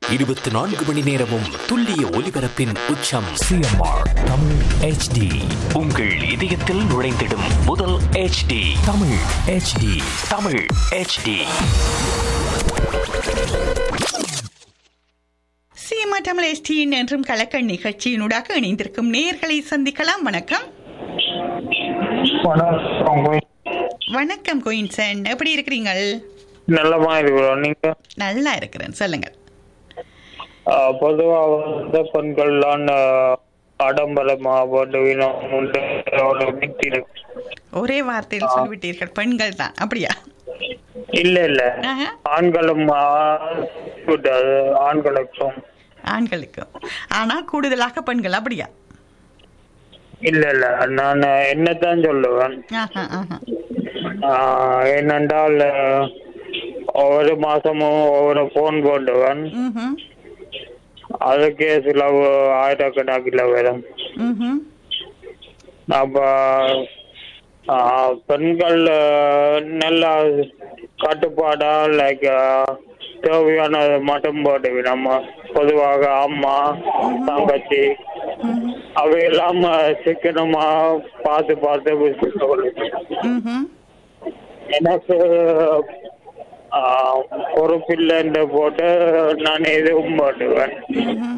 இருபத்தி நான்கு மணி நேரமும் துல்லிய ஒலிபரப்பின் உச்சம் சிஎம்ஆர் தமிழ் ஹெச்டி உங்கள் இதயத்தில் நுழைந்திடும் முதல் HD Tamil HD Tamil HD சீமா தமிழ் எஸ்டியின் என்றும் கலக்கல் நிகழ்ச்சியினூடாக இணைந்திருக்கும் நேயர்களை சந்திக்கலாம் வணக்கம் வணக்கம் வணக்கம் கோயின்சன் எப்படி இருக்கிறீங்கள் நல்லமா இருக்கிறோம் நீங்க நல்லா இருக்கிறேன் சொல்லுங்க ஆஹ், பொதுவா வந்து பெண்கள்லாம் ஆஹ், ஆடம்பரமா போட்டுவினோம் உண்டு ஒரு மிக்தி இருக்கு ஒரே வார்த்தையில் சொல்லிவிட்டீர்கள் பெண்கள் தான் அப்படியா இல்ல இல்ல ஆஹா. ஆண்களும் ஆஹ், good. அது ஆண்களுக்கும் ஆண்களுக்கு ஆனால் கூடுதலாக பெண்கள் அப்படியா இல்ல இல்ல நான் என்னத்தான் சொல்லுவேன் ஆஹா ஆஹா ஆஹ், ஏனென்றால் ஆஹ், ஒவ்வொரு மாசமும் ஒவ்வொரு போன் போடுவேன் ம்ஹும். அதுக்கே சில ஆயிரக்கணக்கில் வரும் ம்ஹும். அப்ப ஆ, பெண்கள் ஆ, நல்ல கட்டுப்பாடா லைக் தேவையானது மட்டும் போட்டு நம்ம பொதுவாக அம்மா தங்கச்சி அவையெல்லாம் ஆ, சிக்கனமா பார்த்து பார்த்து வச்சுக்கொள்ளுங்க. ம்ஹும். எனக்கு ஆ, பொறுப்பில்லைன்னு போட்டு நான் எதுவும் போட்டுவேன் ம்ஹும்.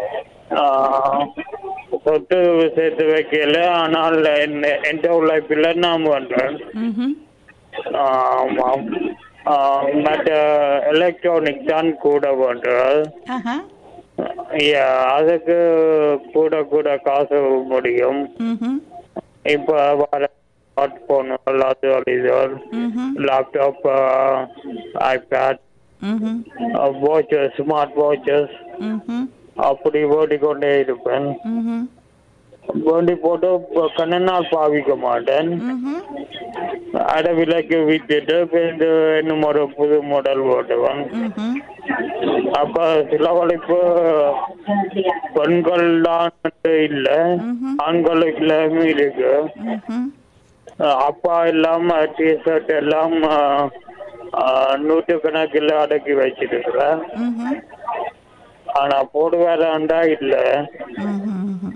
ஆஹ் சொத்து சேர்த்து வைக்கல ஆனால் என்ன- எந்த உழைப்பில் நான் பண்றேன் ம்ஹும். ஆமாம் மற்ற எலக்ட்ரானிக் தான் கூட பண்றேன் ஆஹா Yeah, அதுக்கு கூட கூட காசு முடியும் ம்ஹும். இப்ப வர ஸ்மார்ட் போன் அது இது ம்ஹும். லேப்டாப் ஐபேட் ம்ஹும். வாட்சஸ் ஸ்மார்ட் வாட்சஸ் ம்ஹும். அப்படி ஓடிக்கொண்டே இருப்பேன் ம்ஹும். வேண்டி போட்டு கண்ண நாள் பாவிக்க மாட்டேன் ம்ஹும். அடை விலைக்கு வித்துட்டு பிறகு இன்னும் ஒரு புது மாடல் ஓட்டுவேன் ம்ஹும். அப்ப செலவழிப்பு பெண்கள் தான் இல்ல ம்ஹும். ஆண்களுக்கு எல்லாமே இருக்கு ம்ஹும். அப்பா இல்லாம டிஷர்ட் எல்லாம் நூற்று கணக்கில் அடக்கி வச்சிருக்கிறேன் ம்ஹும். ஆனா போடுவாராண்டா இல்ல ம்ஹும்.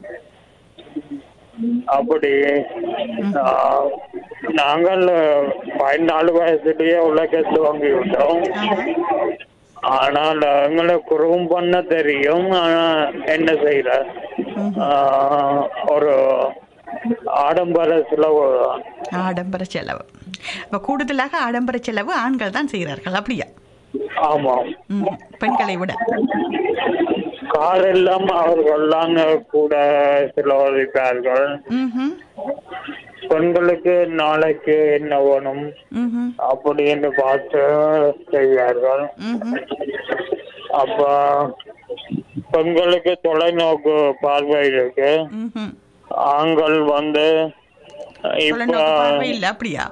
அப்படி ஆஹ், நாங்கள் பதினாலு வயசுலயே உலக துவங்கி விட்டோம் ஆனால் எங்களை குறும் பண்ண தெரியும் ஆனா என்ன செய்யற ஆஹ், ஒரு ஆடம்பர செலவு ஆடம்பர செலவு அப்ப கூடுதலாக ஆடம்பர செலவு ஆண்கள் தான் செய்கிறார்கள் அப்படியா ஆமாம் ம், பெண்களை விட கார் எல்லாம் அவர்கள்லாம் கூட செலவழிப்பார்கள் ம்ஹும். பெண்களுக்கு நாளைக்கு என்ன வேணும் ம்ஹும். அப்படின்னு பார்த்து செய்வார்கள் ம்ஹும். அப்ப பெண்களுக்கு தொலைநோக்கு பார்வை இருக்கு ம்ஹும். ஆண்கள் வந்து இப்ப தொலைநோக்கு பார்வை இல்லை அப்படியா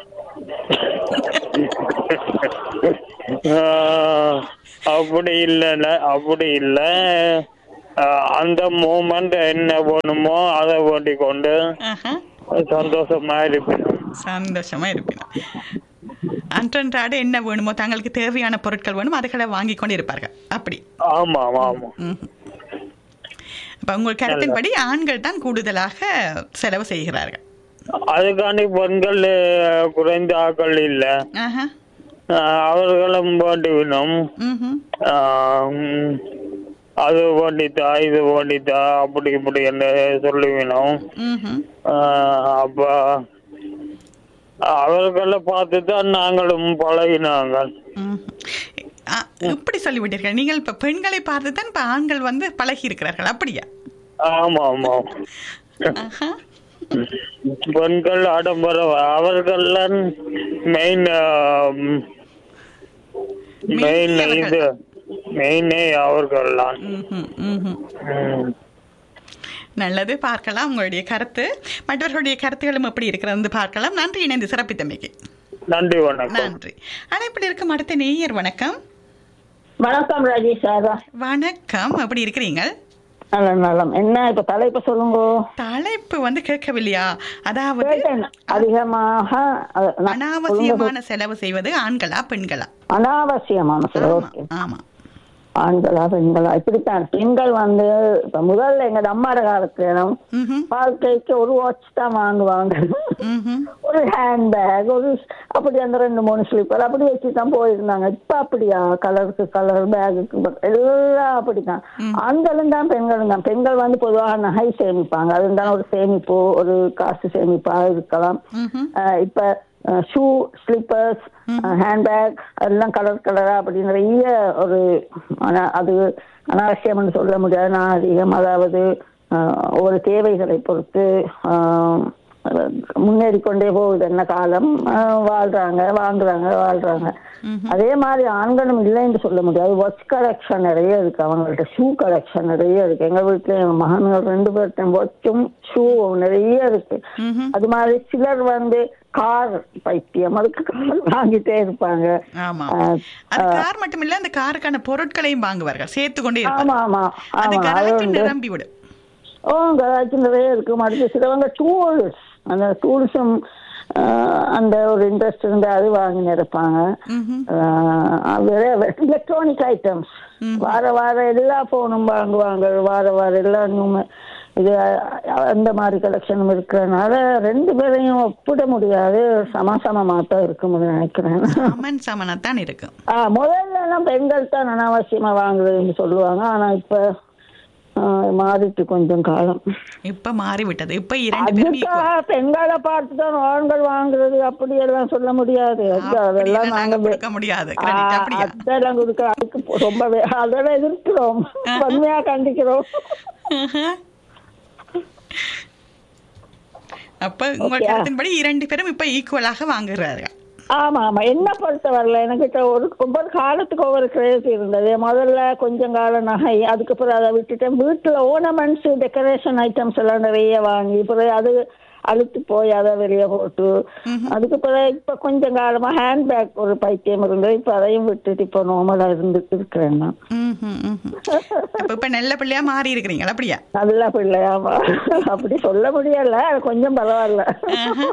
ஆஹ், அப்படி இல்லைல்ல அப்படி இல்லை ஆஹ், அந்த மூமெண்ட் என்ன வேணுமோ அதை வேண்டி கொண்டு ஆஹா. சந்தோஷமா இருப்பேன் சந்தோஷமா இருப்பினும் அன்றன்றாட என்ன வேணுமோ தங்களுக்கு தேவையான பொருட்கள் வேணுமோ அதுகளை வாங்கி கொண்டு இருப்பார்கள் அப்படி ஆமாம் ஆமாம் ம்ஹும். அப்ப உங்கள் கருத்தின்படி ஆண்கள் தான் கூடுதலாக செலவு செய்கிறார்கள் அதுக்காண்டி பெண்கள் ஆஹ், குறைந்த ஆக்கள் இல்லை ஆஹா. ஆஹ், அவர்களும் வேண்டிவிடும் ம்ஹும். ஆஹ், அது வேண்டித்தா இது வேண்டித்தா அப்படி இப்படி என்று சொல்லுவினோம் ம்ஹும். அப்ப அவர்களை பார்த்து தான் நாங்களும் பழகினாங்க ம்ஹும். ஆ, இப்படி சொல்லிவிட்டீர்கள் நீங்கள் இப்ப பெண்களை பார்த்து தான் இப்ப ஆண்கள் வந்து பழகி இருக்கிறார்கள் அப்படியா ஆமா ஆமா ஆஹா. பெண்கள் ஆடம்பரம் அவர்கள் மெயின் மெயின் இது மெயினே அவர்கள் தான் ம்ஹும். ம்ஹும். நல்லது பார்க்கலாம் உங்களுடைய கருத்து மற்றவர்களுடைய கருத்துகளும் எப்படி இருக்கிறது பார்க்கலாம் நன்றி இணைந்து சிறப்பித்தமைக்கு நன்றி வணக்கம் நன்றி அழைப்பில் இருக்கும் அடுத்த நேயர் வணக்கம் வணக்கம் ராஜேஷ் சாரா வணக்கம் எப்படி இருக்கிறீங்க நலம் நலம் என்ன இப்ப தலைப்பு சொல்லுங்க தலைப்பு வந்து கேட்கவில்லையா அதாவது கேட்டேன் அதிகமாக அது நான் சொல்லுங்க. அனாவசியமான செலவு செய்வது ஆண்களா பெண்களா அனாவசியமான செலவு ஆமா ஓகே ஆமா ஆண்களா பெண்களா இப்படித்தான் பெண்கள் வந்து இப்ப முதல்ல எங்க அம்மாட காலத்துல ம்ஹும். வாழ்க்கைக்கு ஒரு வாட்ச் தான் வாங்குவாங்க ம்ஹும். ஒரு ஹேண்ட் பேக் ஒரு அப்படி அந்த ரெண்டு மூணு ஸ்லிப்பர் அப்படி வச்சு தான் போயிருந்தாங்க இப்ப அப்படியா கலருக்கு கலர் பேகுக்கு எல்லாம் அப்படிதான் ஆண்களும் தான் பெண்களும் தான் பெண்கள் வந்து பொதுவாக நகை சேமிப்பாங்க அது தான் ஒரு சேமிப்பு ஒரு காசு சேமிப்பா இருக்கலாம் ம்ஹும். அஹ் இப்ப ஷூ ஸ்லிப்பர்ஸ் ஹேண்ட்பேக் எல்லாம் கலர் கலரா அப்படி நிறைய ஒரு ஆனா அது அனாவசியம்னு சொல்ல முடியாது நான் அதிகம் அதாவது அஹ், ஒரு தேவைகளை பொறுத்து ஆஹ், முன்னேறி கொண்டே போகுது என்ன காலம் ஆஹ், வாழ்றாங்க வாங்குறாங்க வாழ்றாங்க அதே மாதிரி ஆண்களும் இல்லைன்னு சொல்ல முடியாது வாட்ச் கலெக்ஷன் நிறைய இருக்கு அவங்கள்ட்ட ஷூ கலெக்ஷன் நிறைய இருக்கு எங்க வீட்டுல எங்க மகன்கள் ரெண்டு பேர்ட்ட வாட்சும் ஷூவும் நிறைய இருக்கு அது மாதிரி சிலர் வந்து கார் பைத்தியம் அதுக்கு கார் வாங்கிட்டே இருப்பாங்க ஆமா ஆஹ், அது கார் மட்டும் இல்ல அந்த காருக்கான பொருட்களையும் வாங்குவார்கள் சேர்த்து கொண்டே ஆமா இருப்பாங்க ஆமா அது ஆமா அது கராச்சி வந்து நிரம்பி விடும் ஓ கதாச்சும் நிறைய இருக்கு அடுத்து சிலவங்க டூல்ஸ் அந்த டூல்ஸும் அந்த ஒரு இன்ட்ரெஸ்ட் இருந்து அது வாங்கி இருப்பாங்க எலக்ட்ரானிக் ஐட்டம்ஸ் வார வார எல்லா போனும் வாங்குவாங்க வார வார எல்லா நியூம இது அஹ், அந்த மாதிரி கலெக்ஷனும் இருக்கிறதுனால ரெண்டு பேரையும் ஒப்பிட முடியாது சமசமமா தான் இருக்கும்னு நினைக்கிறேன் சமன் சமனத்தான் இருக்கும் ஆ, முதல்ல எல்லாம் பெண்கள் தான் அனாவசியமா வாங்குறதுன்னு சொல்லுவாங்க ஆனா இப்ப ஆ, மாறிட்டு கொஞ்சம் காலம் இப்ப மாறி விட்டது இப்ப இரண்டு பேரும் அதுக்காக பெண்களை பார்த்து தான் ஆண்கள் வாங்குறது அப்படி எல்லாம் சொல்ல முடியாது அது அதெல்லாம் நாங்க நாங்க கொடுக்க முடியாது ஆ, credit, அப்படியா அதெல்லாம் கொடுக்க அதுக்கு ரொம்ப வே- அதெல்லாம் எதிர்க்கிறோம் வன்மையா கண்டிக்கிறோம் அப்ப உங்க Okay. கருத்தின்படி இரண்டு பேரும் இப்ப ஈக்குவலாக வாங்குறார்கள் ஆமா ஆமா என்ன பொறுத்த வரல எனக்கு ஒரு ஒவ்வொரு காலத்துக்கு ஒவ்வொரு கிரேஸ் இருந்தது முதல்ல கொஞ்சம் கால நகை அதுக்கப்புறம் அதை விட்டுட்டேன் வீட்டுல ஓர்னமெண்ட்ஸ் டெக்கரேஷன் ஐட்டம்ஸ் எல்லாம் நிறைய வாங்கி அப்புறம் அது அழுத்து போய் அதை வெளியே போட்டு அதுக்கு பிறகு இப்ப கொஞ்சம் காலமா ஹேண்ட்பேக் ஒரு பைத்தியம் இருந்தது இப்ப அதையும் விட்டுட்டு இப்ப நார்மலா இருந்து இருக்கிறேன் நான் ம்ஹும், ம்ஹும். அப்ப இப்ப நல்ல பிள்ளையா மாறி இருக்கிறீங்களா அப்படியா நல்ல பிள்ளையாமா அப்படி சொல்ல முடியல கொஞ்சம் பரவாயில்ல ஆஹா.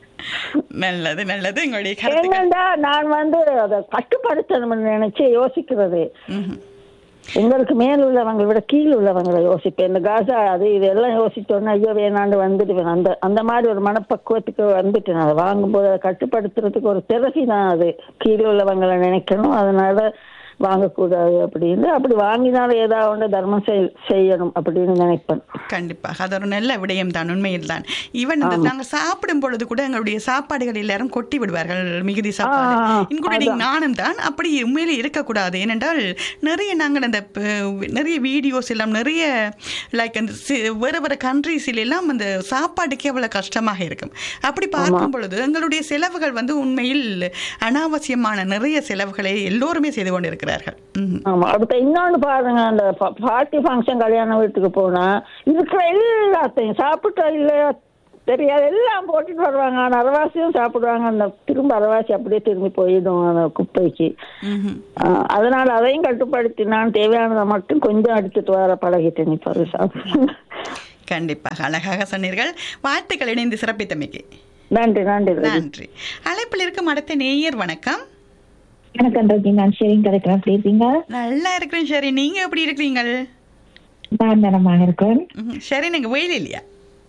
நல்லது நல்லது உங்களுடைய கருத்துக்கள் என்னண்டா நான் வந்து அதை கட்டுப்படுத்தணும்னு நினைச்சு யோசிக்கிறது ம்ஹும். எங்களுக்கு மேல் உள்ளவங்களை விட கீழ் உள்ளவங்களை யோசிப்பேன் இந்த காசா அது இதெல்லாம் யோசிச்சோன்னா ஐயோ வேணாண்டு வந்துடுவேன் அந்த அந்த மாதிரி ஒரு மனப்பக்குவத்துக்கு வந்துட்டு நான் அதை வாங்கும்போது அதை கட்டுப்படுத்துறதுக்கு ஒரு திறகி தான் அது கீழ் உள்ளவங்களை நினைக்கணும் அதனால வாங்கக்கூடாது அப்படின்னு அப்படி வாங்கினாலும் ஏதாவது ஒன்று தர்மம் செய் செய்யணும் அப்படின்னு நினைப்பேன் கண்டிப்பாக அது ஒரு நல்ல விடயம் தான் உண்மையில் தான் ஈவன் இந்த நாங்க சாப்பிடும் பொழுது கூட எங்களுடைய சாப்பாடுகள் எல்லாரும் கொட்டி விடுவார்கள் மிகுதி சாப்பாடு ஆ, ஆ, இன்க்ளூடிங் அதான். நானும் தான் அப்படி உண்மையிலே இருக்கக்கூடாது ஏனென்றால் நிறைய நாங்கள் அந்த ப- நிறைய வீடியோஸ் எல்லாம் நிறைய லைக் அந்த சி- வேறு வேறு கண்ட்ரீஸில் எல்லாம் அந்த சாப்பாட்டுக்கே அவ்வளோ கஷ்டமாக இருக்கும் அப்படி பார்க்கும் பொழுது எங்களுடைய செலவுகள் வந்து உண்மையில் அனாவசியமான நிறைய செலவுகளை எல்லோருமே செய்து கொண்டிருக்கிறார்கள் ம்ஹும். ஆமா அடுத்த இன்னொன்னு பாருங்க அந்த பார்ட்டி ஃபங்க்ஷன் கல்யாண வீட்டுக்கு போனா இருக்கிற எல்லாத்தையும் சாப்பிட்டா இல்லையா தெரியாது எல்லாம் போட்டுட்டு வருவாங்க ஆனா அரவாசியும் சாப்பிடுவாங்க அந்த திரும்ப அரவாசி அப்படியே திரும்பி போயிடும் அந்த குப்பைக்கு ம்ஹும். ஆஹ் அதனால அதையும் கட்டுப்படுத்தி நான் தேவையானதை மட்டும் கொஞ்சம் எடுத்துட்டு வர பழகிட்டேன் இப்ப அது சாப்பிட்டு கண்டிப்பாக அழகாக சொன்னீர்கள் வாழ்த்துக்கள் இணைந்து சிறப்பித்தமைக்கு நன்றி நன்றி ரவி. நன்றி அழைப்பில் இருக்கும் அடுத்த நேயர் வணக்கம் வணக்கம் ரஜி நான் ஷேரிங் கிடைக்கிறேன் எப்படி இருக்கீங்க நல்லா இருக்கிறேன் சரி நீங்க எப்படி இருக்கிறீங்கள் நான் நலமாக இருக்கிறேன் ம்ஹும். சரி நீங்க வெயில் இல்லையா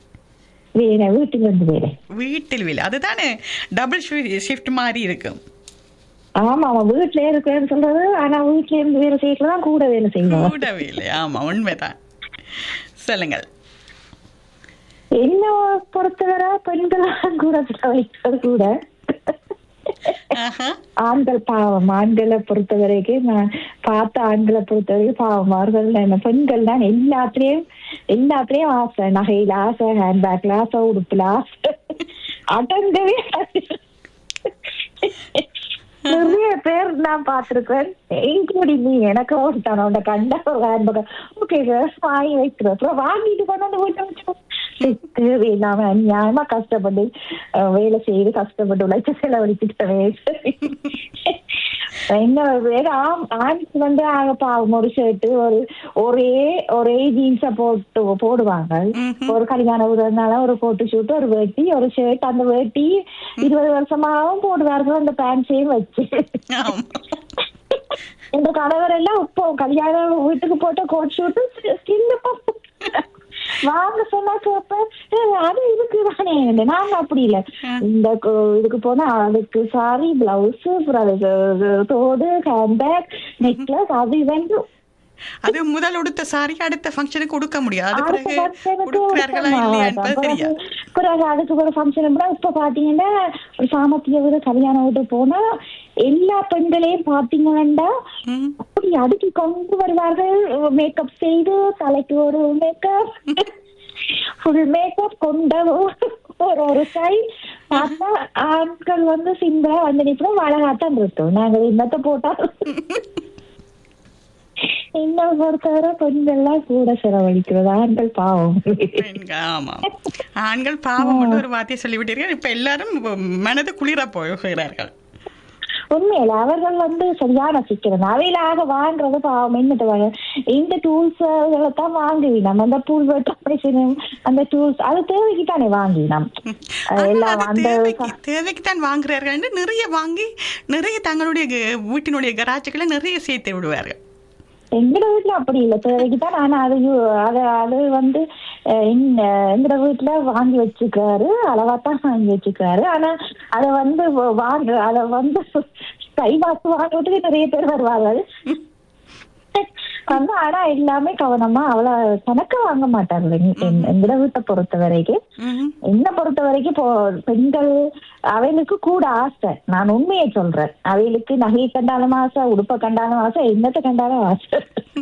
வேற வீட்டுல இருந்து வேற வீட்டில் வெயில் அதுதானே டபுள் ஷிஃப்ட் மாதிரி இருக்கும் ஆமா அவன் வீட்டுல இருக்கிறேன்னு சொல்றது ஆனா வீட்டுல இருந்து வேலை செய்யறதுதான் கூட வேலை செய்யணும் கூட வெயில் ஆமா உண்மைதான் சொல்லுங்கள் என்ன பொறுத்தவரை பெண்களா கூட வைக்கிறது கூட ஆஹா. ஆண்கள் பாவம் ஆண்களை பொறுத்த வரைக்கும் நான் பார்த்த ஆண்களை பொறுத்த வரைக்கும் பாவம் அவர்கள் என்ன பெண்கள் தான் எல்லாத்துலயும் எல்லாத்துலயும் ஆசை நகையில ஆசை ஹேண்ட்பேக்ல ஆசை உடுப்புல ஆசை அடங்கவே நிறைய பேர் நான் பார்த்திருக்கேன் இன்க்ளூடிங் நீ எனக்கு ஒருத்தான உன்னை கண்ட ஒரு ஹேண்ட்பேக் ஓகே வாங்கி வைக்கிறேன் அப்புறம் வாங்கிட்டு கொண்டு வந்து வீட்டை வச்சு தேவையில்லாம நியாயமா கஷ்டப்பட்டு அஹ், வேலை செய்து கஷ்டப்பட்டு உழைச்ச செலவழிச்சுட்டவே என்ன வேற ஆம் ஆண்க்கு வந்து ஆக பாவம் ஒரு ஷர்ட் ஒரு ஒரே ஒரே ஜீன்ஸ போட்டு போடுவாங்க ஒரு கல்யாண உறவுனால ஒரு போட்டு ஷூட் ஒரு வேட்டி ஒரு ஷர்ட் அந்த வேட்டி இருபது வருஷமாவும் போடுவார்கள் அந்த பேண்ட்ஸையும் வச்சு ஆமா இந்த கணவர் எல்லாம் இப்போ கல்யாணம் வீட்டுக்கு போட்ட கோட் ஷூட்டு ஸ்கின் வாங்க சொன்னா கேப்பேன் "ஏய், அது இதுக்கு தானே நாங்க அப்படி இல்ல இந்த கு- இதுக்கு போனா அதுக்கு சாரி பிளவுஸ் தோடு ஹேண்ட்பேக் நெக்லஸ் அது வந்து அது முதல் உடுத்த சாரி அடுத்த ஃபங்க்ஷனுக்கு கொடுக்க முடியாது அது அடுத்த பிறகு function க்கு கொடுக்கிறார்களா கொடுக்க இல்லையா மாட்டோம். என்பது பிறகு- தெரியாது பிறகு அதுக்கு ஒரு ஃபங்க்ஷன் கூட இப்ப பாத்தீங்கன்னா ஒரு சாமத்திய விட கல்யாணம் விட்டு போனா எல்லா பெண்களையும் பாத்தீங்கன்னா ம். அப்படி அடுக்கி கொண்டு வருவார்கள் மேக்கப் செய்து தலைக்கு ஒரு மேக்கப் ஃபுல் மேக்கப் கொண்ட ஒரு ஒரு கை பார்த்தா ஆட்கள் வந்து சிம்பிளா வந்து நிற்போம் அழகாத்தான் இருக்கும் நாங்க என்னத்த போட்டா இன்னும் பொறுத்தவரை பெண்கள்லாம் கூட செலவழிக்கிறது ஆண்கள் பாவம் பெண்கள், ஆமா ஆண்கள் பாவம் ஒரு வார்த்தையை சொல்லிவிட்டீர்கள் இப்ப எல்லாரும் மனது குளிர போகிறார்கள் உண்மையில அவர்கள் வந்து சரியான சிக்கனம் அவையிலாக வாங்குறது பாவம் என்னது வாங்க இந்த டூல்ஸ் தான் வாங்குவி நம்ம அந்த பூல் கம்பெனிஷனும் அந்த டூல்ஸ் அது தேவைக்கு தானே வாங்கி நம் ஆனா எல்லாம் அது அந்த தேவைக்கு தேவைக்கு தான் வாங்குறார்கள் என்று நிறைய வாங்கி நிறைய தங்களுடைய க- வீட்டினுடைய கராஜுகளை நிறைய சேர்த்து விடுவார்கள் எங்கட வீட்டுல அப்படி இல்ல தேவைக்கு தான் ஆனா அது யூ- அது அது வந்து அஹ், இந்த எங்கட வீட்டுல வாங்கி வச்சுக்காரு அளவா தான் வாங்கி வச்சுக்காரு ஆனா அத வந்து வ- வாங்க அத வந்து கைவாக்கு வாங்குறதுக்கு நிறைய பேர் வருவார்கள் வந்து ஆனா எல்லாமே கவனமா அவ்வளவு கணக்க வாங்க மாட்டார்கள் எங்க- எங்க- எங்கட வீட்டை பொறுத்த வரைக்கும் ம்ஹும். என்ன பொறுத்த வரைக்கும் இப்போ பெண்கள் அவைகளுக்கு கூட ஆசை நான் உண்மையை சொல்றேன் அவைகளுக்கு நகையை கண்டாலும் ஆசை உடுப்பை கண்டாலும் ஆசை என்னத்தை கண்டாலும் ஆசை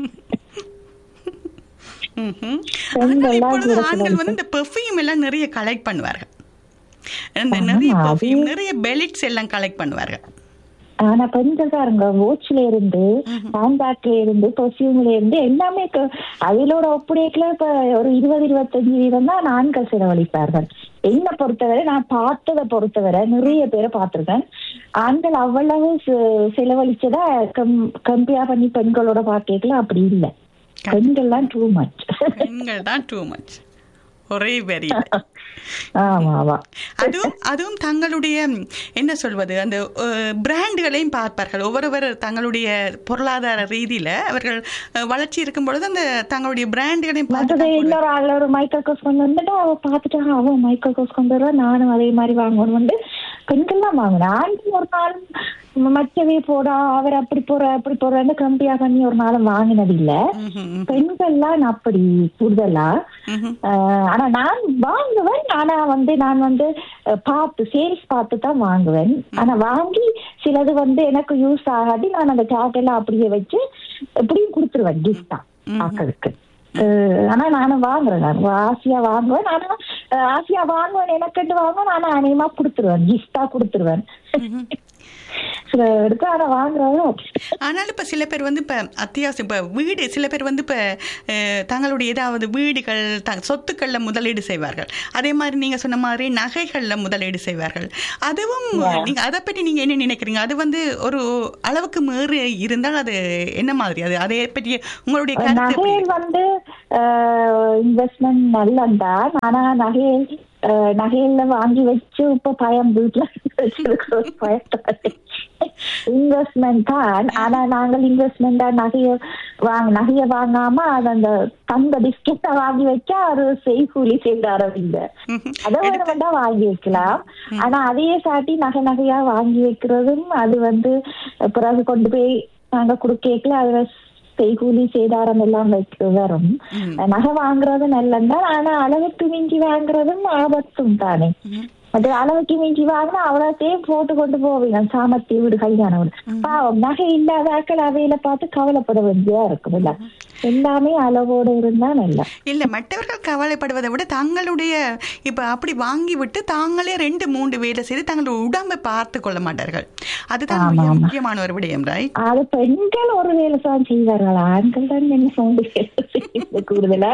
ம்ஹும். பெண்கள் ஆனால் எல்லாம் இப்பொழுது கூட ஆண்கள் வந்து சிலருக்கு- இந்த பெர்ஃப்யூம் எல்லாம் நிறைய கலெக்ட் பண்ணுவார்கள் இந்த ஆமா, நிறைய அது- பெர்ஃப்யூம் நிறைய பெலிட்ஸ் எல்லாம் கலெக்ட் பண்ணுவார்கள் ஆனா பெண்கள் பாருங்க வாட்ச்ல இருந்து ஹேண்ட்பேக்ல இருந்து பெர்ஃபியூம்ல இருந்து எல்லாமே க- அவைகளோட ஒப்படைக்கல இப்ப ஒரு இருபது இருபத்தஞ்சு வீதம் தான் ஆண்கள் செலவழிப்பார்கள் என்ன பொறுத்தவரை நான் பார்த்ததை பொறுத்தவரை நிறைய பேரை பார்த்திருக்கேன் ஆண்கள் அவ்வளவு செ- செலவழிச்சதா கம் கம்பேர் பண்ணி பெண்களோட பார்க்கல அப்படி இல்ல பெண்கள்லாம் டூ மச் பெண்கள் தான் டூ மச் ஒரே வெரி ஆமா ஆமா அதுவும் அதுவும் தங்களுடைய ம், என்ன சொல்வது அந்த அஹ், பிராண்டுகளையும் பார்ப்பார்கள் ஒவ்வொருவர் தங்களுடைய பொருளாதார ரீதியில அவர்கள் அஹ், வளர்ச்சி இருக்கும் பொழுது அந்த தங்களுடைய பிராண்டுகளையும் மற்றது பார்த்து இன்னொரு ஆள் ஒரு மைக்கேல் கோஸ் கொண்டு வந்துட்டு அவ பாத்துட்டா அவன் மைக்கேல் கோஸ் கொண்டு வருவா நானும் அதே மாதிரி வாங்கணும் வந்து பெண்கள்லாம் வாங்கினேன் ஆண்கள் ஒரு நாள் மச்சவே போடா அவர் அப்படி போற அப்படி போறான்னு கம்பியா பண்ணி ஒரு நாளும் வாங்கினது இல்ல பெண்கள்லாம் அப்படி கூடுதலா ஆஹ், ஆனா நான் வாங்குவேன் ஆனா வந்து நான் வந்து அஹ், பார்த்து சேல்ஸ் பார்த்து தான் வாங்குவேன் ஆனா வாங்கி சிலது வந்து எனக்கு யூஸ் ஆகாது நான் அந்த டேக் எல்லாம் அப்படியே வச்சு எப்படியும் கொடுத்துருவேன் கிஃப்டா ஆக்களுக்கு அஹ், ஆனா நானும் வாங்குறேன் நான் ஆசையா வாங்குவேன் ஆனா அஹ், ஆசையா வாங்குவேன் எனக்குன்னு வாங்குவேன் ஆனா அநேகமா கொடுத்துருவேன் கிஃப்டா கொடுத்துருவேன் சில எடுத்து ஆனா வாங்குறதும் ஆனால் இப்போ சில பேர் வந்து இப்போ அத்தியாவசியம் இப்போ வீடு சில பேர் வந்து இப்போ தங்களுடைய ஏதாவது வீடுகள் த சொத்துக்களில் முதலீடு செய்வார்கள் அதே மாதிரி நீங்கள் சொன்ன மாதிரி நகைகளில் முதலீடு செய்வார்கள் அதுவும் நீங்கள் அதை பற்றி நீங்கள் என்ன நினைக்கிறீங்க அது வந்து ஒரு அளவுக்கு மீறி இருந்தால் அது என்ன மாதிரி அது அதை பற்றி உங்களுடைய கருத்து எப்படி? நகையில் வந்து இன்வெஸ்ட்மெண்ட் நல்லந்தான் ஆனா நகையில் அஹ், நகையில வாங்கி வச்சு இப்ப பயம் வீட்டுல இன்வெஸ்ட்மெண்ட் தான் ஆனா நாங்கள் இன்வெஸ்ட்மெண்டா நகைய வாங்க நகைய வாங்காம அது அந்த தங்க பிஸ்கெட்டை வாங்கி வச்சா அது செய்கூலி செய்தாரம் இல்லை அதை வேணுமெண்டா வாங்கி வைக்கலாம் ஆனா அதையே சாட்டி நகை நகையா வாங்கி வைக்கிறதும் அது வந்து பிறகு கொண்டு போய் நாங்க குடுக்கல அதுல செய்கூலி சேதாரம் எல்லாம் வைக்க வரும் நகை வாங்குறது நல்லதுதான் ஆனா அளவுக்கு மிஞ்சி வாங்குறதும் ஆபத்தும் தானே அது அளவுக்கு மிஞ்சி வாங்கினா அவ்வளோத்தையும் போட்டு கொண்டு போவீங்க சாமர்த்திய வீடு கல்யாண வீடு பாவம் நகை இல்லாத ஆட்கள் அவையில பார்த்து கவலைப்பட வேண்டியதா இருக்கும் இல்ல எல்லாமே அளவோடு இருந்தா நல்லா இல்லை மற்றவர்கள் கவலைப்படுவதை விட தங்களுடைய இப்போ அப்படி வாங்கி விட்டு தாங்களே ரெண்டு மூன்று வேலை செய்து தங்களுடைய உடம்பை பார்த்து கொள்ள மாட்டார்கள் அதுதான் மிக முக்கியமான ஒரு விடயம் ராய் அது பெண்கள் ஒரு வேலை தான் செய்வார்கள் ஆண்கள் தான் என்ன சோம்பு வேலை செய்யறது கூடுதலா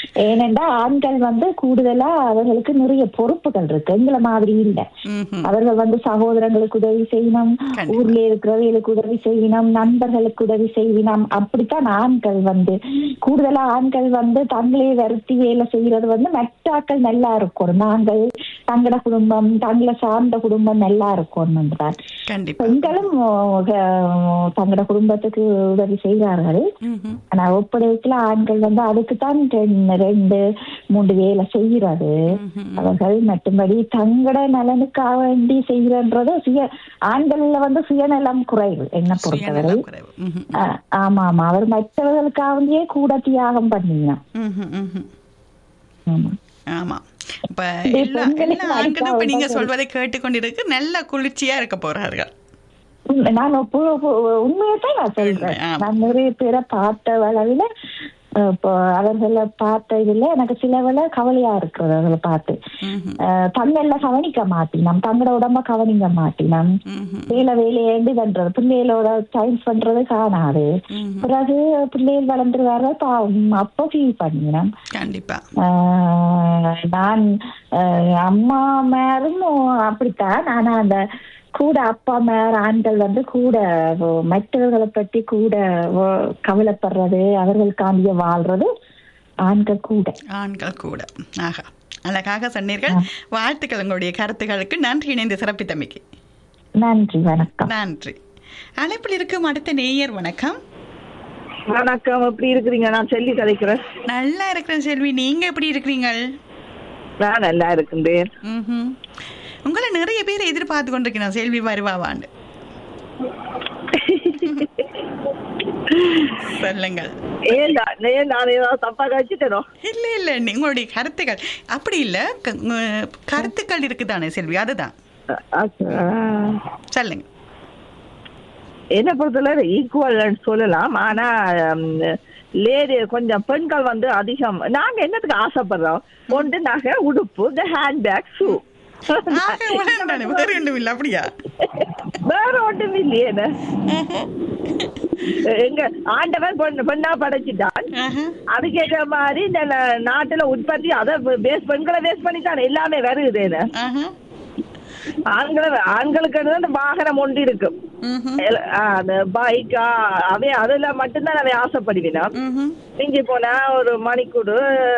ஏனென்றா ஆண்கள் வந்து கூடுதலா அவர்களுக்கு நிறைய பொறுப்புகள் இருக்கு எங்களை மாதிரி இல்ல ம்ஹும். அவர்கள் வந்து சகோதரங்களுக்கு உதவி செய்யணும் கண்டிப்பா. ஊர்ல இருக்கிறவர்களுக்கு உதவி செய்யணும் நண்பர்களுக்கு உதவி செய்யணும் அப்படித்தான் ஆண்கள் வந்து கூடுதலா ஆண்கள் வந்து தங்களே வருத்தி வேலை செய்யறது வந்து மெட்டாக்கள் நல்லா இருக்கும் நாங்கள் தங்கள குடும்பம் தங்களை சார்ந்த குடும்பம் நல்லா இருக்கும் தான் கண்டிப்பா பெண்களும் அஹ், தங்களோட குடும்பத்துக்கு உதவி செய்கிறார்கள் ம்ஹும். ஆனா ஒப்படைக்கல ஆண்கள் வந்து அதுக்குத்தான் ரெண்டு ரெண்டு மூன்று வேலை செய்யறது அவர்கள் மற்றும்படி தங்களோட நலனுக்காக வேண்டி செய்யறன்றது சுய ஆண்கள்ல வந்து சுயநலம் குறைவு என்ன பொறுத்தவரை சுயநலம் குறைவு. ம்ஹும். ஆ- ஆமா ஆமா அவர் மற்றவர்களுக்காகவே கூட தியாகம் பண்ணினான் ம்ஹும், ம்ஹும். ஆமா. ஆமா இப்ப இந்த எல்லா பெண்களுக்கு எல்லா ஆண்களும் இப்ப அடிப்பாவது நீங்க தான் சொல்வதை கேட்டுக்கொண்டிருக்கு நல்ல குளிர்ச்சியா இருக்க போறார்கள் உண்மை. நான் உண்மையை தான் நான் சொல்றேன் ஆமா. நான் நிறைய பேரை பார்த்த அளவில் இப்போ அவர்களை பார்த்த இதுல எனக்கு சிலவள கவலையா இருக்கிறது அவர்களை பார்த்து ம்ஹும். அஹ், தங்கள்ல கவனிக்க மாட்டினோம் தங்களோட உடம்ப கவனிக்க மாட்டினோம் ம்ஹும். வேலை வேலையேண்டு பண்றது பிள்ளைகளோட டைம் பண்றது காணாது ம்ஹும். பிறகு பிள்ளைகள் வளர்ந்துருவாரு பாவம் அப்போ ஃபீல் பண்ணினோம் கண்டிப்பா ஆஹ் நான் ஆஹ் அம்மா மேரும் அப்படித்தான் ஆனா அந்த கூட அப்பா மேர் ஆண்கள் வந்து கூட ஓ- மற்றவர்களை பற்றி கூட ஓ- கவலைப்படுறது அவர்களுக்காண்டிய வாழ்றது ஆண்கள் கூட ஆண்கள் கூட ஆகா அழகாக சொன்னீர்கள் வாழ்த்துக்கள் உங்களுடைய கருத்துக்களுக்கு நன்றி இணைந்து சிறப்பித்தமைக்கு நன்றி வணக்கம் நன்றி அழைப்பில் இருக்கும் அடுத்த நேயர் வணக்கம் வணக்கம் எப்படி இருக்கிறீங்க நான் செல்லி கதைக்கிறேன் நல்லா இருக்கிறேன் செல்வி நீங்க எப்படி இருக்கிறீங்கள் நான் நல்லா இருக்கின்றேன் ம்ஹும். உங்களை நிறைய பேர் எதிர்பார்த்து கொண்டிருக்கிறோம் செல்வி வருவாவாண்டு சொல்லுங்கள் ஏன் நான் ஏன் நான் ஏதாவது தப்பா கழிச்சிட்டேனோ இல்ல இல்ல நீ- உங்களுடைய கருத்துக்கள் அப்படி இல்ல க- உங்க கருத்துக்கள் இருக்குதானே செல்வி அதுதான் சொல்லுங்க என்ன பொறுத்தவரை ஈக்குவல் சொல்லலாம் ஆனா லேடி கொஞ்சம் பெண்கள் வந்து அதிகம் நாங்க என்னத்துக்கு ஆசைப்படுறோம் ஒன்று நகை உடுப்பு இந்த ஹேண்ட்பேக் ஷூ ஆக உடனே வேற ஒன்றும் இல்ல அப்படியா வேற ஒன்றும் இல்லையே என்ன? எங்க ஆண்டவன் பெண் பெண்ணா படைச்சிட்டான் ஆஹா. அதுக்கேற்ற மாதிரி இந்த நா- நாட்டுல உற்பத்தி அதை பேஸ் பெண்களை பேஸ் பண்ணி தான் எல்லாமே வருது என்ன ஆஹா. ஆண்களை ஆண்களுக்கு அந்த வாகனம் ஒன்று இருக்கும் ம்ஹும். எல- ஆ, அந்த பைக்கா அவை அதுல மட்டும்தான் அவை ஆசைப்படுவினா ம்ஹும். மிஞ்சி போனா ஒரு மணிக்கூடு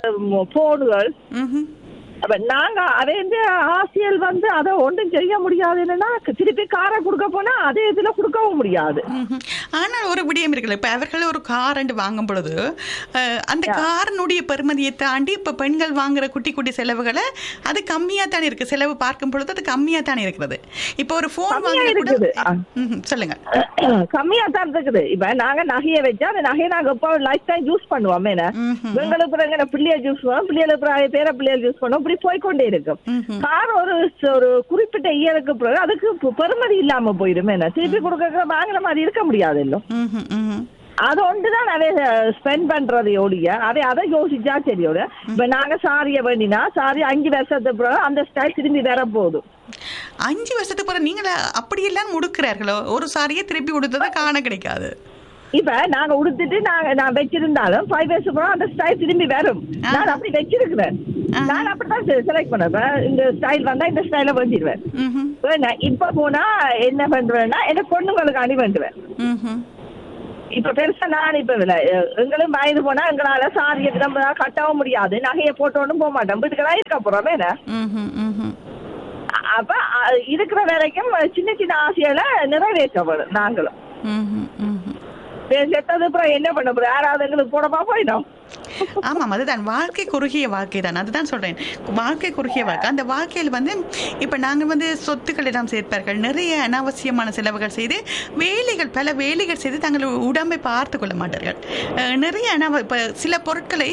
போனுகள் ம்ஹும். அப்ப நாங்க அதே இந்த ஆசியல் வந்து அதை ஒன்றும் செய்ய முடியாது என்னன்னா திருப்பி காரை கொடுக்க போனா அதே இதுல கொடுக்கவும் முடியாது ம்ஹும். ஆனால் ஒரு விடயம் இருக்குல்ல இப்ப அவர்கள் ஒரு கார் ரெண்டு வாங்கும் பொழுது அஹ், அந்த காரனுடைய பெருமதியை தாண்டி இப்ப பெண்கள் வாங்குற குட்டி குட்டி செலவுகளை அது கம்மியா தானே இருக்கு செலவு பார்க்கும் பொழுது அது கம்மியா தானே இருக்குது இப்ப ஒரு போன் கம்மியா வாங்குற கூட இருக்குது. ஆ. ம்ஹும். சொல்லுங்க கம்மியா தான் இருக்குது இப்ப நாங்க நகையை வச்சா அந்த நகையை நாங்க இப்போ லைஃப் டைம் யூஸ் பண்ணுவோம் என்ன ம்ஹும். எங்களுக்கு பிறகு பிள்ளைய யூஸ் பண்ணுவோம் பிள்ளைகளுக்கு பிறகு பேர பிள்ளைகள் யூஸ் பண்ணுவோம் இப்படி போய்க்கொண்டே இருக்கும் ம்ஹும். கார் ஒரு ஒரு குறிப்பிட்ட இயருக்கு பிறகு அதுக்கு பெ- பெறுமதி இல்லாம போயிடும் என்ன திருப்பி கொடுக்க வாங்குற மாதிரி இருக்க முடியாது இல்ல ம்ஹும். ம்ஹும். அது ஒன்றுதான் அதை ஸ்பெண்ட் பண்றது ஒழிய அதை அதை யோசிச்சா சரியோட இப்ப நாங்க சாரிய வேண்டினா சாரி அஞ்சு வருஷத்துக்கு பிறகு அந்த ஸ்டைல் திரும்பி வர போதும் அஞ்சு வருஷத்துக்கு பிறகு நீங்கள அப்படியெல்லாம் முடுக்கிறார்களோ ஒரு சாரியை திருப்பி கொடுத்ததை காண கிடைக்காது இப்ப நாங்க உடுத்துட்டு நாங்க நான் வச்சிருந்தாலும் ஃபைவ் இயர்ஸ் அப்புறம் அந்த ஸ்டைல் திரும்பி வரும் நான் அப்படி வச்சிருக்கிறேன் நான் அப்படிதான் செலக்ட் பண்ணுவேன் இந்த ஸ்டைல் வந்தா இந்த ஸ்டைல வேண்டிடுவேன் ம்ஹும். நான் இப்ப போனா என்ன பண்றேன்னா என்ன பொண்ணுங்களுக்கு அணி பண்ணுவேன் ம்ஹும். இப்ப பெருசா நான் இப்ப இல்ல எ- எங்களும் வயது போனா எங்களால சாரியை நம்ம கட்டவும் முடியாது நகையை போட்டோன்னு போக மாட்டோம் வீட்டுக்கு தான் இருக்க போறோம் என்ன ம்ஹும். ம்ஹும். அப்ப அ- இருக்கிற வரைக்கும் சின்ன சின்ன ஆசைகளை நிறைவேற்றப்படும் நாங்களும் ம்ஹும். ம்ஹும். செத்தது அப்புறம் என்ன பண்ண போறோம் யாராவது எங்களுக்கு போடமா போயிடும் ஆமாம் அதுதான் வாழ்க்கை குறுகிய வாழ்க்கை தான் அதுதான் சொல்றேன் வாழ்க்கை குறுகிய வாழ்க்கை அந்த வாழ்க்கையில் வந்து இப்போ நாங்கள் வந்து சொத்துக்கள் எல்லாம் சேர்ப்பார்கள் நிறைய அனாவசியமான செலவுகள் செய்து வேலைகள் பல வேலைகள் செய்து தங்கள் உடம்பை பார்த்து கொள்ள மாட்டார்கள் அஹ், நிறைய அனாவ இப்போ சில பொருட்களை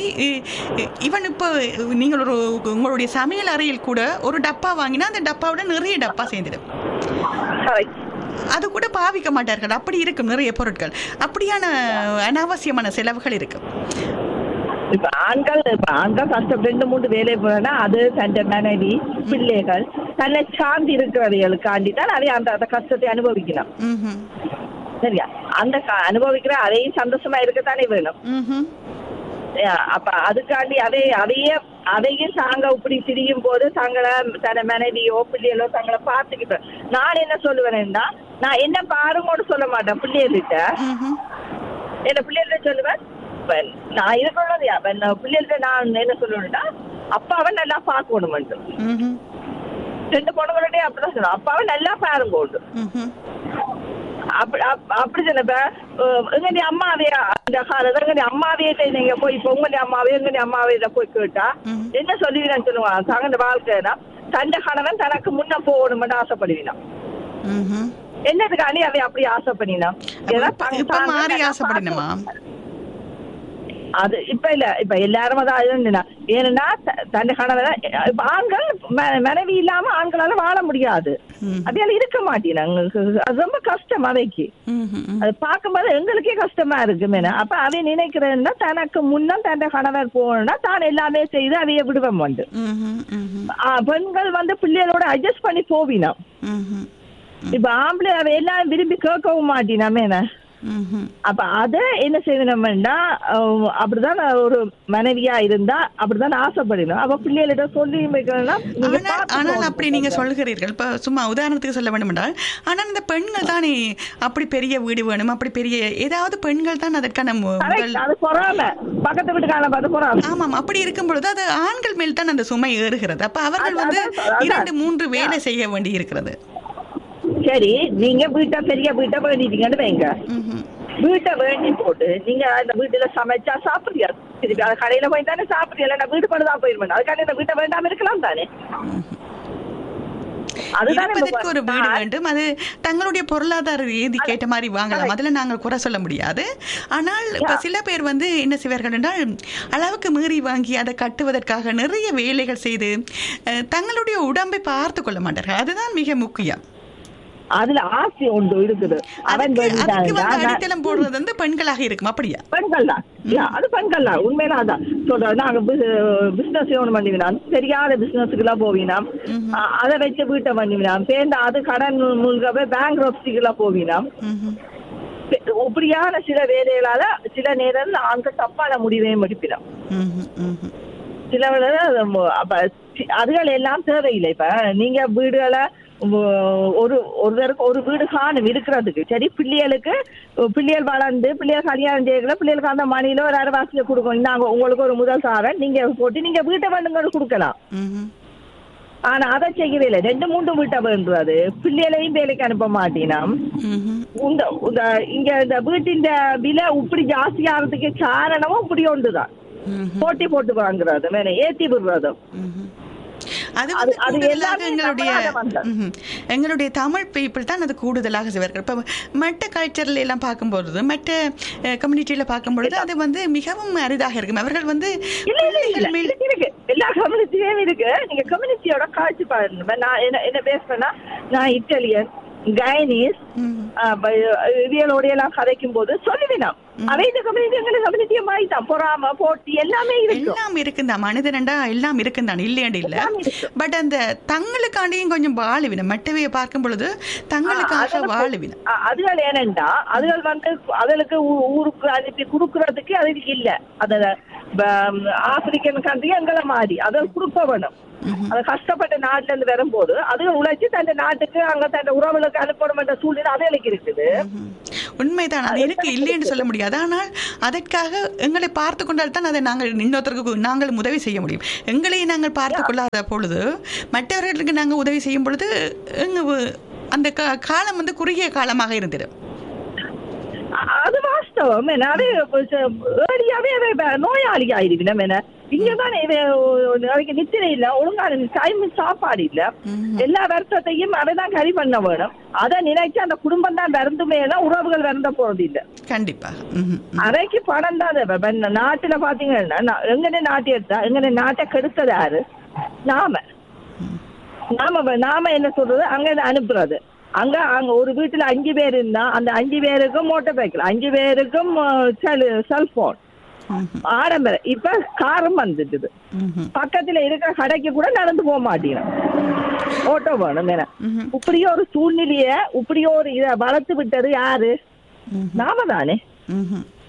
இவன் இப்போ நீங்கள் ஒரு உங்களுடைய சமையல் அறையில் கூட ஒரு டப்பா வாங்கினா அந்த டப்பாவோட நிறைய டப்பா சேர்ந்துடும் Correct. அது கூட பாவிக்க மாட்டார்கள் அப்படி இருக்கும் நிறைய பொருட்கள் அப்படியான அனாவசியமான செலவுகள் இருக்கும் இப்ப ஆண்கள் இப்ப ஆண்கள் கஷ்டம் ரெண்டு மூணு வேலை போனா அது தன் மனைவி பிள்ளைகள் தன்னை சார்ந்து இருக்கிறவர்களுக்காண்டி தான் அதை அந்த அந்த கஷ்டத்தை அனுபவிக்கலாம் ம்ஹும். சரியா அந்த க- அனுபவிக்கிற அதையும் சந்தோஷமா இருக்கத்தானே வேணும் ம்ஹும். Yeah, அப்ப அதுக்காண்டி அதை அதையே அதையும் தாங்க இப்படி திரியும் போது தங்களை தன மனைவியோ பிள்ளைகளோ தங்களை பார்த்துக்கிட்டு நான் என்ன சொல்லுவேன்னா நான் என்ன பாருங்கன்னு சொல்ல மாட்டேன் பிள்ளைகிட்ட ம்ஹும். என்ன பிள்ளைகிட்ட சொல்லுவேன் இப்ப நான் இருக்கணும் பிள்ளைகிட்ட நான் என்ன சொல்லுவேன்னா அப்பாவை நல்லா பார்க்கணும் மட்டும் ம்ஹும். ரெண்டு பொண்ணுங்களே அப்படிதான் சொல்லுவேன் அப்பாவை நல்லா பாருங்க ம்ஹும். அப்படி அப்- அப்படி சொன்னப்ப எங்க அம்மாவே அந்த காலத்துல எங்க அம்மாவே நீங்க போய் இப்ப உங்க அம்மாவே எங்க அம்மாவே இதை போய் கேட்டா ம். என்ன சொல்லுவீங்கன்னு சொல்லுவாங்க தகுந்த வாழ்க்கைனா தந்த கணவன் தனக்கு முன்ன போகணும்னு ஆசைப்படுவீனா ம்ஹும். என்னதுக்கு அணி அவை அப்படி ஆசைப்படினா அப்ப இப்ப மாறி ஆசைப்படணுமா அது இப்ப இல்ல இப்ப எல்லாரும் அதான் அதுன்னா ஏன்னா த- தன் கணவன் இப்ப ஆண்கள் ம- மனைவி இல்லாம ஆண்களால வாழ முடியாது ம். அப்படியால இருக்க மாட்டேனாங்க அது ரொம்ப கஷ்டம் அவைக்கு ம்ஹும். ம். அது பார்க்கும்போது எங்களுக்கே கஷ்டமா இருக்கு மேன அப்ப அவன் நினைக்கிறேன்னா தனக்கு முன்னம் தன் கணவர் போகணும்னா தான் எல்லாமே செய்து அவைய விடுவேன் வந்து ம்ஹும். ம்ஹும். பெண்கள் வந்து பிள்ளைகளோட அட்ஜஸ்ட் பண்ணி போவினா ம்ஹும். இப்ப ஆம்பளை அவ எல்லாம் விரும்பி கேட்கவும் மாட்டினா மேன ம்ஹும். அப்ப அத என்ன செய்யணும்னா அஹ், அப்படிதான் நான் ஒரு மனைவியா இருந்தா அப்படிதான் ஆசைப்படணும் அப்ப பிள்ளைகளிட்ட சொல்லி வைக்கணும்னா நீங்க ஆனால் பார்த்து ஆனால் போகணும். அப்படி நீங்க சொல்கிறீர்கள் இப்ப சும்மா உதாரணத்துக்கு சொல்ல வேண்டும் என்றால் ஆனால் இந்த பெண்கள் தானே அப்படி பெரிய வீடு வேணும் அப்படி பெரிய ஏதாவது பெண்கள் தான் அதற்கான மு- Correct, முதல் அது பொறாம பக்கத்து வீட்டுக்கான பார்த்து பொறாம ஆமாம் அப்படி இருக்கும் பொழுது அது ஆண்கள் மேல் தான் அந்த சுமை ஏறுகிறது அப்ப அவர்கள் அது- வந்து அதான், அதான். இரண்டு மூன்று வேலை செய்ய வேண்டி இருக்கிறது சரி நீங்க வீட்டை பெரிய வீட்டை வேண்டிட்டீங்கன்னு வைங்க ம்ஹும். வீட்டை வேண்டி போட்டு நீங்க அந்த வீட்டுல சமைச்சா சாப்பிடுறியா திருப்பி அது கடையில போய் தானே சாப்பிடுறியா நான் வீட்டு பண்ண தான் போயிருவேன் அதுக்காண்டி இந்த வீட்டை வேண்டாம இருக்கலாம் தானே அதுதானே இருப்பதற்கு ஒரு வீடு நான் வேண்டும் அது தங்களுடைய பொருளாதார ரீதி கேட்ட மாதிரி வாங்கலாம் அதில் நாங்கள் குறை சொல்ல முடியாது ஆனால் இப்ப சில பேர் வந்து என்ன செய்வார்கள் என்றால் அளவுக்கு மீறி வாங்கி அதை கட்டுவதற்காக நிறைய வேலைகள் செய்து அஹ், தங்களுடைய உடம்பை பார்த்து கொள்ள மாட்டார்கள் அதுதான் மிக முக்கியம் அதுல ஆசை ஒன்று இருக்குது அவன் அதுக்கு அதுக்கு வந்து வேண்டிட்டான் அடித்தளம் போடுறது வந்து பெண்களாக இருக்கும் அப்படியா பெண்கள் தான் யா, அது பெண்கள் தான் உண்மையில அதான் சொல்றேன் நாங்க பிசினஸ் ஒன்று பண்ணிவினான் தெரியாத பிசினஸுக்கு எல்லாம் போவினாம் அ- அதை வச்சு வீட்டை பண்ணிவினாம் சேர்ந்து அது கடன் மூழ்கவே பேங்க் எல்லாம் போவினாம் ம்ஹும். இப்படியான சில வேலைகளால சில நேரம் ஆண்கள் தப்பான முடிவையும் எடுப்பினோம் ம்ஹும். ம்ஹும். சில வேளை அது மு- அப்ப சி- அதுகள் எல்லாம் தேவையில்லை இப்ப நீங்க வீடுகளை உ- ஒரு ஒருத்தருக்கு ஒரு வீடு காணும் இருக்கிறதுக்கு சரி பிள்ளைகளுக்கு பிள்ளைகள் வளர்ந்து பிள்ளைகள் கல்யாணம் செய்யல பிள்ளைகளுக்கு அந்த மணியில ஒரு அரைவாசியை கொடுக்கணும் நாங்க உங்களுக்கு ஒரு முதல் சாரன் நீங்க போட்டு நீங்க வீட்டை வேண்டுங்க கொடுக்கலாம் ம்ஹும். ஆனா அதை செய்யவே இல்லை ரெண்டு மூன்று வீட்டை வேண்டுறது பிள்ளைகளையும் வேலைக்கு அனுப்ப மாட்டினாம் ம்ஹும். இந்த இந்த இங்க இந்த வீட்டின் விலை இப்படி ஜாஸ்தியாகிறதுக்கு காரணமும் இப்படி ஒன்றுதான் ம்ஹும். போட்டி போட்டு வாங்குறது வேணும் ஏத்தி விடுறதும் ம்ஹும். அது அது- வந்து அது கூடுதலாக எல்லாமே எங்களுடைய நம்மளால வந்தது. ம்ஹும். எங்களுடைய தமிழ் பீப்புள் தான் அது கூடுதலாக செய்வார்கள் இப்போ மற்ற கல்ச்சர்ல எல்லாம் பார்க்கும்பொழுது மற்ற கம்யூனிட்டியில பார்க்கும்பொழுது அது வந்து மிகவும் அரிதாக இருக்கும் அவர்கள் வந்து இல்ல இல்ல இல்ல பிள்ளைகள் மேல் இருக்கு, இருக்கு எல்லா கம்யூனிட்டியும் இருக்கு நீங்க கம்யூனிட்டியோட காட்சி பாருங்க நான் என்ன என்ன பேஸ் பண்ணா நான் இட்டாலியன் கைனீஸ் ம்ஹும். இவியலோட எல்லாம் கதைக்கும் போது சொல்லுவேன் அவை இந்த கம்யூனிட்டி எங்களை கம்யூனிட்டியை மாறிட்டான் பொறாம போட்டி எல்லாமே இருக்கும் எல்லாம் இருக்குந்தா மனிதனண்டா எல்லாம் இருக்குந்தான் இல்லையாண்டு இல்ல எல்லாம் இருக்கு. பட் அந்த தங்களுக்காண்டியும் கொஞ்சம் வாழுவினம் மற்றவையை பார்க்கும் பொழுது தங்களுக்காக அதுல- வாழுவினம் அ- அதுகள் ஏனென்றா அதுகள் வந்து அதுகளுக்கு ஊ- ஊருக்கு அனுப்பி கொடுக்கறதுக்கு அதுக்கு இல்ல அத ப- ஆப்பிரிக்கன் கண்ட்ரி எங்களை மாறி அதை கொடுக்க வேணும் அது கஷ்டப்பட்ட நாட்டுல இருந்து வரும்போது அதுகள் உழைச்சு தன் நாட்டுக்கு அங்க தன் உறவுகளுக்கு அனுப்பணும் என்ற சூழ்நிலை அதுகளுக்கு இருக்குது ம்ஹும். உண்மைதான் அது இருக்கு இல்லைன்னு சொல்ல முடியாது ஆனால் அதற்காக எங்களை பார்த்து கொண்டால் தான் அதை நாங்கள் இன்னொருத்தருக்கு நாங்கள் உதவி செய்ய முடியும் எங்களை நாங்கள் பார்த்து கொள்ளாத பொழுது மற்றவர்களுக்கு நாங்கள் உதவி செய்யும் பொழுது எங்க உ- அந்த கா- காலம் வந்து குறுகிய காலமாக இருந்திடும் அ- அது வாஸ்தவம் என்ன அது ஏரியாவே நோயாளி ஆயிடுவினம் என்ன இங்கதான் நாளைக்கு நித்திரை இல்ல ஒழுங்கான டைம் சாப்பாடு இல்ல எல்லா வருத்தத்தையும் அவைதான் கறி பண்ண வேணும் அதை நினைச்சு அந்த குடும்பம் தான் வருந்துமே உறவுகள் வருந்த போறது இல்ல கண்டிப்பாக ம்ஹும். அரைக்கு பணம் தான் தேவை. இப்ப இந்த நாட்டுல பாத்தீங்கன்னா நா- எங்கன நாட்டை எடுத்தா எங்கன நாட்டை கெடுத்தது யாரு நாம நாம வ- நாம என்ன சொல்றது அங்க இருந்து அனுப்புறது அங்க அங்க ஒரு வீட்டுல அஞ்சு பேர் இருந்தா அந்த அஞ்சு பேருக்கும் மோட்டார் சைக்கிள் அஞ்சு பேருக்கும் செல்போன் ம்ஹும். ஆடம்பரம் இப்ப காரம் வந்துட்டுது ம்ஹும். பக்கத்துல இருக்கிற கடைக்கு கூட நடந்து போக மாட்டேங்கிறோம் ஓட்டோ வேணும் என்ன ம்ஹும். இப்படியே ஒரு சூழ்நிலைய இப்படியே ஒரு இத வளர்த்து விட்டது யாரு ம்ஹும். நாம தானே ம்ஹும்.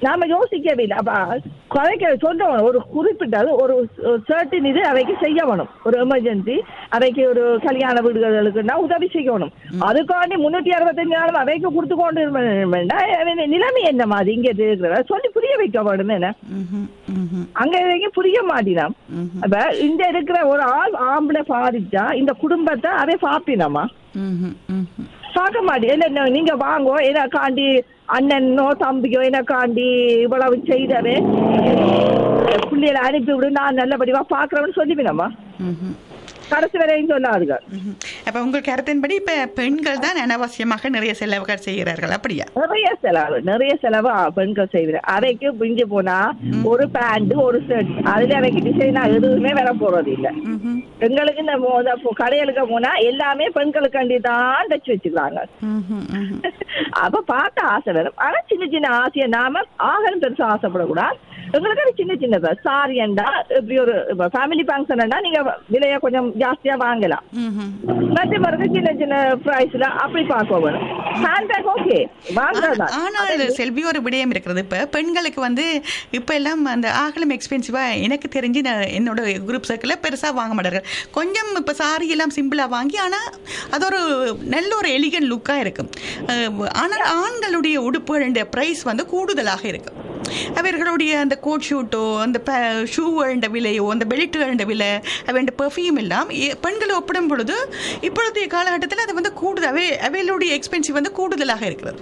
நாம யோசிக்கவே இல்லை அப்ப குறைக்க சொல்லணும் ஒரு குறிப்பிட்டது ஒரு சர்டின் இது அவைக்கு செய்ய வேணும் ஒரு எமர்ஜென்சி அவைக்கு ஒரு கல்யாண வீடுகளுக்குன்னா உதவி செய்யணும் அதுக்காண்டி முன்னூத்தி அறுபத்தஞ்சு நாளும் அவைக்கு கொடுத்து கொண்டு இருக்க வேண்டாம் அவன் நிலைமை என்ன மாதிரி இங்க இருக்கிற சொல்லி புரிய வைக்க வேணும் என்ன ம்ஹும், ம்ஹும், அங்க வரைக்கும் புரிய மாட்டினான் அப்ப இந்த இருக்கிற ஒரு ஆள் ஆம்பளை பாதிச்சா இந்த குடும்பத்தை அவ பாப்பினமா ம்ஹும், ம்ஹும். பார்க்க மாட்டேன் இல்ல இல்ல, நீங்க வாங்கோ எனக்காண்டி அண்ணனோ தம்பியோ எனக்காண்டி இவ்வளவு செய்தவே பிள்ளைகளை அனுப்பி விடு நான் நல்லபடியா பாக்குறேன்னு சொல்லிவினமா ம்ஹும். கடைசி வரையும் சொல்லாதுங்க ம்ஹும். அப்ப உங்கள் கருத்தின்படி இப்ப பெண்கள் தான் அனாவசியமாக நிறைய செலவுகள் செய்கிறார்கள் அப்படியா நிறைய செலவு நிறைய செலவு ஆ, பெண்கள் செய்வது அவைக்கு பிஞ்சு போனா ஒரு பேண்ட் ஒரு ஷர்ட் அதுல அவைக்கு டிசைனா எதுவுமே வர போறது இல்ல ம்ஹும், எங்களுக்கு இந்த மோ- இந்த பொ- கடைகளுக்கு போனா எல்லாமே பெண்களுக்காண்டி தான் தச்சு வச்சுக்கிறாங்க ம்ஹும், ம்ஹும். அப்ப பார்த்த ஆசை வரும் ஆனா சின்ன சின்ன ஆசையை நாம ஆகணும் பெருசா ஆசைப்படக்கூடாது எங்களுக்கு அது சின்ன சின்னதா சாரியண்டா இப்படி ஒரு ஃபேமிலி ஃபங்க்ஷன்டா நீங்க விலைய கொஞ்சம் ஜாஸ்தியா வாங்கலாம் ம்ஹும். மற்ற பிறகு சின்ன சின்ன பிரைஸ்ல அப்படி பார்க்க வேணும் ஹேண்ட்பேக் ஓகே வாங்குறதுதான் ஆனால் செல்வி ஒரு விடயம் இருக்கிறது இப்ப பெண்களுக்கு வந்து இப்ப எல்லாம் அந்த ஆகலம் எக்ஸ்பென்சிவா எனக்கு தெரிஞ்சு நான் என்னோட குரூப் சர்க்கிளில் பெருசா வாங்க மாட்டார்கள் கொஞ்சம் இப்ப சாரி எல்லாம் சிம்பிளா வாங்கி ஆனா அது ஒரு நல்ல ஒரு எலிகன் லுக்கா இருக்கும் அஹ், ஆனால் ஆண்களுடைய உடுப்புகளுடைய பிரைஸ் வந்து கூடுதலாக இருக்கும் அவர்களுடைய அந்த கோட் ஷூட்டோ அந்த ஷூ விலையோ அந்த பெல்ட்டுகள விலை அவன் பெர்ஃப்யூம் எல்லாம் எ- பெண்களை ஒப்பிடும் பொழுது இப்பொழுதைய காலகட்டத்தில் அது வந்து கூடுதல் அவை அவைகளுடைய எக்ஸ்பென்சிவ் வந்து கூடுதலாக இருக்கிறது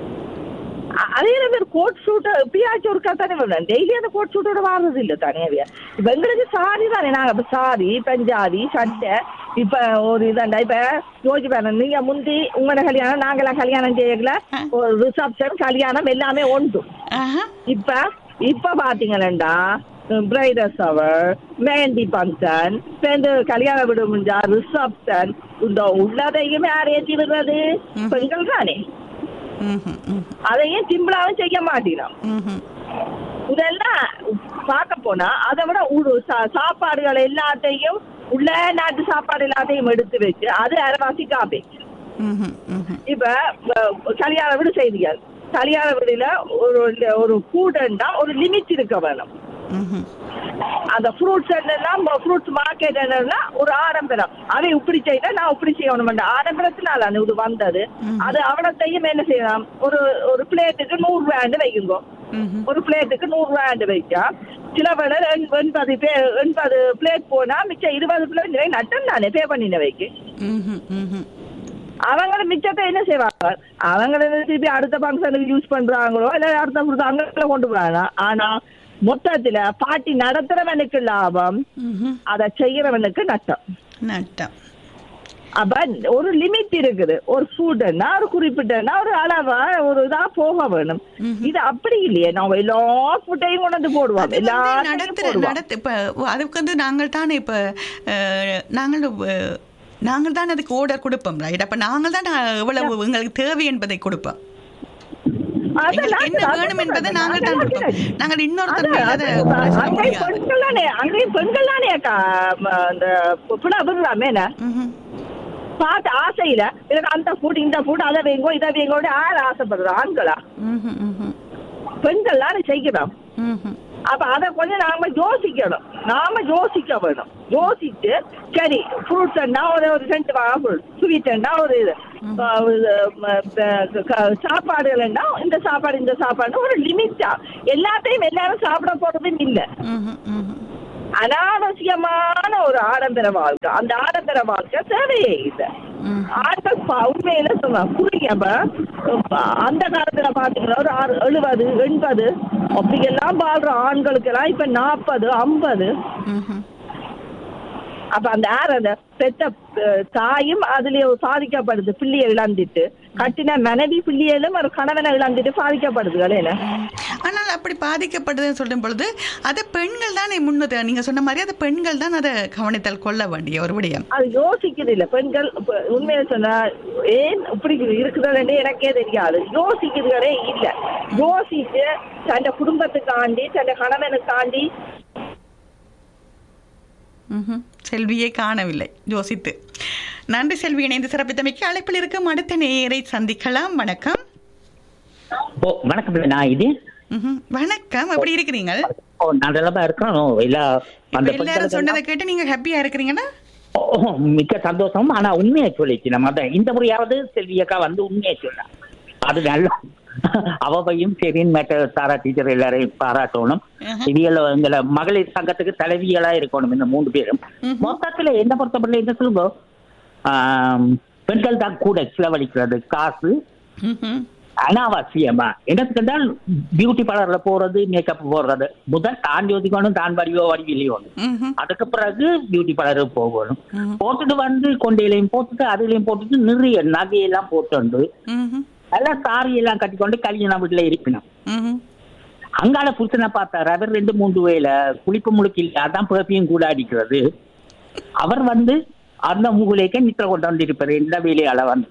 அ- அதே மாதிரி கோட் ஷூட் எப்பயாச்சும் ஒருக்கா தானே வேணும் டெய்லி அந்த கோட் ஷூட்டோட வாடுறது இல்ல தனியாவே இப்ப எங்களுக்கு சாரி தானே நாங்க இப்ப சாரி பஞ்சாபி சட்டை இப்ப ஒரு இதாண்டா இப்ப யோசிச்சு பாருங்க நீங்க முந்தி உங்களோட கல்யாணம் நாங்களாம் கல்யாணம் செய்யல ஒரு ரிசப்ஷன் கல்யாணம் எல்லாமே ஒன்று ஆஹா இப்ப இப்ப பாத்தீங்கன்னா பிரைடஸ் அவர் மெஹந்தி ஃபங்க்ஷன் சேர்ந்து கல்யாண விட முடிஞ்சா ரிசப்ஷன் இந்த உள்ளதையுமே யார் ஏற்றி விடுறது பெண்கள் தானே ம்ஹும், ம்ஹும், அதையும் சிம்பிளாவும் செய்ய மாட்டேங்கிறோம் ம்ஹும். இதெல்லாம் பார்க்க போனா அதை விட ஒரு சா- சாப்பாடுகள் எல்லாத்தையும் உள்ள நாட்டு சாப்பாடு எல்லாத்தையும் எடுத்து வச்சு அது அரைவாசி காப்பி ம்ஹும், ம்ஹும். இப்ப அஹ், கல்யாண வீடு செய்திகள் கல்யாண வீடுல ஒரு ஒரு ஃபுட்னா ஒரு லிமிட் இருக்க வேணும் ம்ஹும். அந்த ஃப்ரூட்ஸ் எல்லாம் ஃப்ரூட்ஸ் மார்க்கெட் எல்லாம் ஒரு ஆடம்பரம் அவன் இப்படி செய்தா நான் இப்படி செய்யணும் அந்த ஆடம்பரத்தினால அந்த இது வந்தது அது அவனத்தையும் என்ன செய்யலாம் ஒரு ஒரு பிளேட்டுக்கு நூறு ரூபாண்டு வைக்குங்க ம்ஹும். ஒரு பிளேட்டுக்கு நூறு ரூபாண்டு வைக்கா சில வேலை எண்- எண்பது பே எண்பது பிளேட் போனா மிச்சம் இருபது பிளேட் நட்டம் தானே பே பண்ணின வைக்கு ம்ஹும், ம்ஹும். அவங்க மிச்சத்தை என்ன செய்வாங்க அவங்க திருப்பி அடுத்த ஃபங்க்ஷனுக்கு யூஸ் பண்றாங்களோ இல்ல அடுத்த கொடுத்து அங்க கொண்டு போறாங்க ஆனா மொத்தத்துல பாட்டி நடத்துறவனுக்கு லாபம் ம்ஹும். அதை செய்யறவனுக்கு நஷ்டம் நட்டம் அப்ப ஒரு லிமிட் இருக்குது ஒரு ஃபுட்னா ஒரு குறிப்பிட்டனா ஒரு அளவா ஒரு இதா போக வேணும் இது அப்படி இல்லையே நம்ம எல்லா ஃபுட்டையும் கொண்டு வந்து போடுவோம் அது வந்து எல்லாத்தையும் நடத்துற போடுவோம் நடத்து இப்ப அதுக்கு வந்து நாங்கள் தானே இப்ப அஹ், நாங்கள் அஹ், நாங்கள் தான் அதுக்கு ஓர்டர் கொடுப்போம் ரைட் அப்ப நாங்கள் தான் எவ்வளவு எங்களுக்கு தேவை என்பதை கொடுப்போம் அதெல்லாம் எங்களுக்கு என்ன அது வேணும் என்பதை அது நாங்கள் தான் அதெல்லாம் கொடுப்போம் கிடையாது. நாங்கள் இன்னொருத்தர் அது- மேல அதை அது- சொல்ல அங்கேயும் முடியாது பெண்கள் தானே அங்கேயும் பெண்கள் தானே அக்கா ம, அந்த புலா விடுறாமே ம்ஹும். பார்த்து ஆசையில எனக்கு அந்த ஃபுட் இந்த ஃபுட் அதை வேங்கோ இதை வேங்கோட யார் ஆசைப்படுறது ஆண்களா ம்ஹும், ம்ஹும். பெண்கள் தானே செய்கிறோம் ம்ஹும். அப்ப அத கொஞ்சம் நாம யோசிக்கணும் நாம யோசிக்க வேணும் யோசிச்சு சரி ஃப்ரூட்ஸ் ஒரு ஒரு ரெண்டு ஃப்ரூட் ஸ்வீட் ஒரு இது அஹ் இது, ம, ப- க- சாப்பாடுகள்னா இந்த சாப்பாடு இந்த சாப்பாடு ஒரு லிமிட்டா எல்லாத்தையும் எல்லாரும் சாப்பிட போறதும் இல்லை ம்ஹும், ம்ஹும். அனாவசியமான ஒரு ஆடம்பர வாழ்க்கை அந்த ஆடம்பர வாழ்க்கை தேவையே இல்லை ம். ஆட்கள் ப- உண்மையில சொல்லுவாங்க புரியுங்க அப்ப அந்த காலத்துல பாத்தீங்கன்னா ஒரு ஆறு எழுபது எண்பது அப்படி எல்லாம் வாழ்ற ஆண்களுக்கு எல்லாம் இப்ப நாற்பது ஐம்பது ம்ஹும். அப்ப அந்த யார் அந்த பெத்த அஹ், தாயும் அதுலயே சாதிக்கப்படுது பிள்ளையை இழந்துட்டு கட்டின மனைவி பிள்ளையிலும் ஒரு கணவனை இழந்துட்டு சாதிக்கப்படுது என்ன ஆனால் அப்படி பாதிக்கப்படுதுன்னு சொல்லும் பொழுது அதை பெண்கள் தான் முன்னது நீங்க சொன்ன மாதிரி அதை பெண்கள் தான் அதை கவனித்தல் கொள்ள வேண்டிய ஒரு விடயம் அது யோசிக்கிறது இல்ல பெண்கள் இப்ப உண்மையை சொன்னா ஏன் இப்படி இருக்குதுன்னு எனக்கே தெரியாது யோசிக்கிறதே இல்ல யோசிச்சு தன் குடும்பத்துக்காண்டி தன் கணவனுக்காண்டி ம்ஹும். செல்வியை காணவில்லை யோசித்து நன்றி செல்வி இணைந்து சிறப்பித்தமைக்கு அழைப்பில் இருக்கும் அடுத்த நேரை சந்திக்கலாம் வணக்கம் ஓ வணக்கம் நான் இது ம்ஹும். வணக்கம் எப்படி இருக்கிறீங்க ஓ நல்லமா இருக்கிறோம் இல்ல இப்ப அந்த எல்லாரும் சொன்னதை பெண்களுக்கு கேட்டு நீங்க ஹாப்பியா இருக்கிறீங்கன்னா ஓ, மிக்க சந்தோஷம் ஆனா உண்மையை சொல்லிச்சு நம்ம அதான் இந்த முறையாவது செல்வி அக்கா வந்து உண்மையை சொன்னா அது நல்ல அவவையும் சரின்னு மேட்ட சாரா டீச்சர் எல்லாரையும் பாராட்டணும் இவியல எங்களை மகளிர் சங்கத்துக்கு தலைவிகளா இருக்கணும் இந்த மூன்று பேரும் மொத்தத்துல என்ன பொறுத்தப்பட்ட என்ன சொல்லுங்க ஆம், பெண்கள் தான் கூட செலவழிக்கிறது காசு ம்ஹும். அனாவசியமா எனக்கு என்றால் பியூட்டி பார்லர்ல போறது மேக்கப் போடுறது முதல் தான் யோசிக்கணும் தான் வடிவோ வடிவிலையோ ம்ஹும். அதுக்கு பிறகு பியூட்டி பார்லருக்கு போகணும் போட்டுட்டு வந்து கொண்டையிலையும் போட்டுட்டு அதுலயும் போட்டுட்டு நிறைய நகையெல்லாம் போட்டு ம்ஹும். எல்லாம் சாரி எல்லாம் கட்டிக்கொண்டு கல்யாண வீட்டுல இருக்கணும் ம்ஹும். அங்கால புருஷனை பார்த்தாரு அவர் ரெண்டு மூன்று வேலை குளிப்பு முழுக்கு இல்லை அதான் பேப்பியும் கூட அடிக்கிறது அவர் வந்து அந்த மூலைக்கு நித்திர கொண்டு வந்து இருப்பாரு இந்த வேலையால வந்து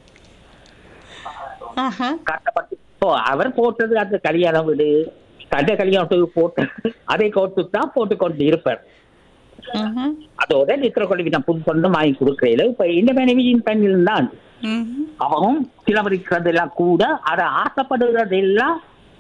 ஆஹா. கஷ்டப்பட்டு ஓ அவர் போட்டது அந்த கல்யாண வீடு கண்ட கல்யாணத்துக்கு போட்டு அதை கோட்டு தான் போட்டு கொண்டு இருப்பார் ம்ஹும். அதோட நித்திர கொள்வி நான் புது பொண்ணு வாங்கி கொடுக்கறதுல இப்ப இந்த மனைவியின் பெண்ணில் தான் ம்ஹும். அவன் சிலவரிக்கிறது எல்லாம் கூட அதை ஆசைப்படுறது எல்லாம்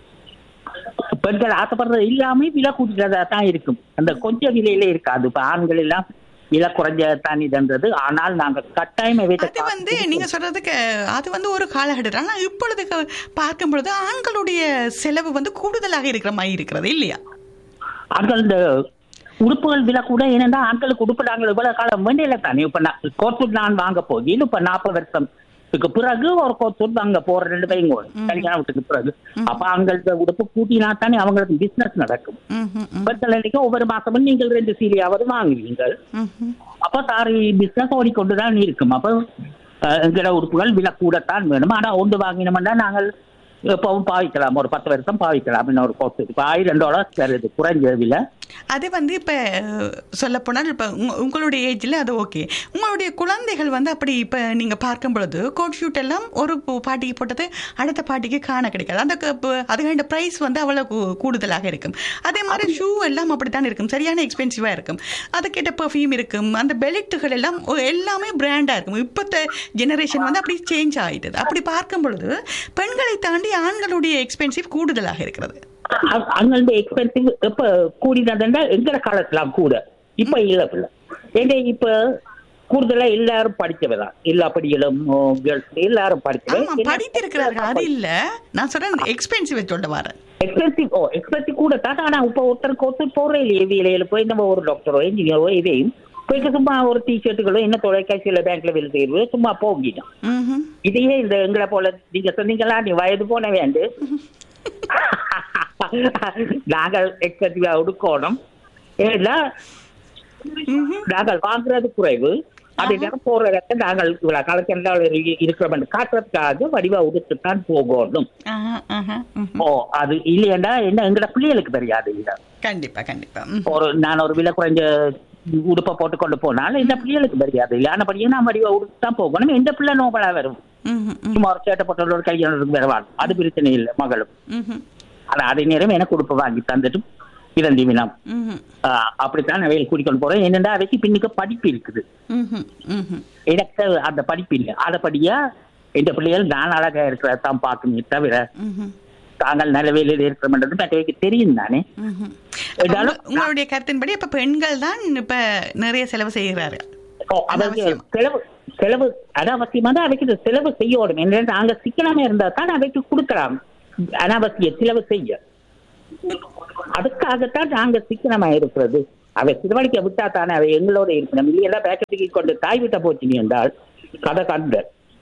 பெண்கள் ஆசைப்படுறது இல்லாம விலை கூட்டுறதா தான் இருக்கும் அந்த கொஞ்சம் விலையில இருக்காது இப்ப ஆண்கள் எல்லாம் விலை குறைஞ்ச தான் இதுன்றது ஆனால் நாங்க கட்டாயம் அது வந்து நீங்க சொல்றதுக்கு அது வந்து ஒரு காலகட்டம் ஆனா இப்பொழுது க- பார்க்கும் பொழுது ஆண்களுடைய செலவு வந்து கூடுதலாக இருக்கிற மாதிரி இருக்கிறது இல்லையா ஆண்கள் இந்த உடுப்புகள் விலை கூட ஏனென்றா ஆண்களுக்கு உடுப்பு நாங்கள் இவ்வளவு காலம் வேண்டியில தானே இப்ப நான் கோத்தூர் நான் வாங்க போகிறேன் இப்ப நாற்பது வருஷம் இதுக்கு பிறகு ஒரு கோத்தூர் அங்க போற ரெண்டு பையன் கல்யாணம் வீட்டுக்கு பிறகு அப்ப அவங்களுக்கு உடுப்பு கூட்டினா தானே அவங்களுக்கு பிசினஸ் நடக்கும் ம்ஹும். பத்தலைக்கு ஒவ்வொரு மாசமும் நீங்கள் ரெண்டு சீலியாவது வாங்குவீங்கள் ம்ஹும். அப்ப சாரி பிசினஸ் ஓடிக்கொண்டுதான் இருக்கும் அப்ப அஹ், எங்கட உறுப்புகள் விலை கூடத்தான் வேணும் ஆனா ஒன்று வாங்கினோம்னா நாங்கள் எப்பவும் பாவிக்கலாம் ஒரு பத்து வருஷம் பாவிக்கலாம் இன்னொரு கோர்ஸ் இப்ப ஆயிரம் டாலர் தருது குறைஞ்ச விலை அது வந்து இப்போ சொல்ல போனால் இப்போ உங்களுடைய ஏஜில் அது ஓகே உங்களுடைய குழந்தைகள் வந்து அப்படி இப்போ நீங்கள் பார்க்கும் பொழுது கோட் ஷூட் எல்லாம் ஒரு பு- பாட்டிக்கு போட்டது அடுத்த பாட்டிக்கு காண கிடைக்காது அந்த க- ப- அதுக்கான ப்ரைஸ் வந்து அவ்வளோ கூ- கூடுதலாக இருக்கும் அதே மாதிரி ஷூ எல்லாம் அப்படித்தான் இருக்கும் சரியான எக்ஸ்பென்சிவாக இருக்கும் அதுக்கிட்ட பெர்ஃப்யூம் இருக்கும் அந்த பெல்ட்டுகள் எல்லாம் ஒ- எல்லாமே பிராண்டாக இருக்கும் இப்போத்த ஜெனரேஷன் வந்து அப்படி சேஞ்ச் ஆகிட்டது அப்படி பார்க்கும் பொழுது பெண்களை தாண்டி ஆண்களுடைய எக்ஸ்பென்சிவ் கூடுதலாக இருக்கிறது அ- அங்க எக்ஸ்பென்சிவ் எப்ப கூடினதுன்னா எங்கட காலத்துலாம் கூட இப்ப இல்ல பிள்ளை ஏன்னா இப்ப கூடுதலா எல்லாரும் படிச்சவதான் எல்லா படிகளும் கேர்ள்ஸ் எல்லாரும் ஆமா படிச்சவன் படித்திருக்கிறார்கள் அது இல்ல நான் சொல்றேன் எக்ஸ்பென்சிவ் சொல்ல வரேன் எக்ஸ்பென்சிவ் ஓ எக்ஸ்பென்சிவ் கூட தான் ஆனா இப்ப ஒருத்தருக்கு ஒருத்தர் போற இல்லையே வேலையில போய் நம்ம ஒரு டாக்டரோ இன்ஜினியரோ இதையும் போயிட்டு சும்மா ஒரு டிஷர்ட்டுகளோ என்ன தொலைக்காட்சியில பேங்க்ல வேலை செய்யறதோ சும்மா போகிட்டோம் ம்ஹும். இதையே இந்த எங்களை போல நீங்க சொன்னீங்களா நீ வயது போன வேண்டு நாங்கள் எக்ஸ்பென்சிவா உடுக்கணும் ஏன்னா நாங்கள் வாங்குறது குறைவு அதே நேரம் போற இடத்த நாங்கள் இவ்வளவு காலத்தில் இருக்கிறோம் காட்டுறதுக்காக வடிவா உடுத்துத்தான் போகணும் ஆஹா, ஆஹா, ம்ஹும். ஓ அது இல்லையண்டா என்ன எங்கட பிள்ளைகளுக்கு தெரியாது இல்ல கண்டிப்பா கண்டிப்பா ம். ஒரு நான் ஒரு விலை குறைஞ்ச உடுப்பை போட்டு கொண்டு போனாலும் இந்த பிள்ளைகளுக்கு தெரியாது இல்ல ஆனபடியே நான் வடிவா உடுத்து தான் போகணும் எந்த பிள்ளை நோபலா வரும் ம்ஹும், ம். சும்மா ஒரு சேட்டை போட்ட ஒரு கல்யாணத்துக்கு வருவான் அது பிரச்சனை இல்லை மகளும் ம்ஹும், ஆனா அதே நேரம் எனக்கு உடுப்பு வாங்கி தந்துட்டு இதன் திமினம் ம்ஹும், அப்படித்தான் நான் வேலை கூட்டிக்கொண்டு போறேன் என்னடா அவைக்கு பின்னுக்கு படிப்பு இருக்குது ம்ஹும், ம்ஹும். எனக்கு அந்த படிப்பு இல்லை அதபடியா இந்த பிள்ளைகள் நான் அழகா இருக்கிறதான் பார்க்கணுமே தவிர ம்ஹும், தாங்கள் நல்ல வேலையில் இருக்கிறோம்ன்றது மற்றவைக்கு தெரியும் தானே ம்ஹும். இருந்தாலும் உங்க- உங்களுடைய கருத்தின்படி இப்ப பெண்கள் தான் இப்ப நிறைய செலவு செய்கிறாரு ஓ, அதாவது செலவு செலவு அனாவசியமா தான் அவைக்கு இது செலவு செய்யணும் என்ன நாங்க சிக்கனமா இருந்தா தான் அவைக்கு கொடுக்கலாம் அனாவசிய செலவு செய்ய அதுக்காகத்தான் நாங்க சிக்கனமா இருக்கிறது அவை சிறுவழிக்க விட்டா தானே அவை எங்களோட இருக்கணும் இல்லையா பேக்கெட்டுக்கு கொண்டு தாய் விட்ட போச்சு நீ என்றால் கதை கண்ட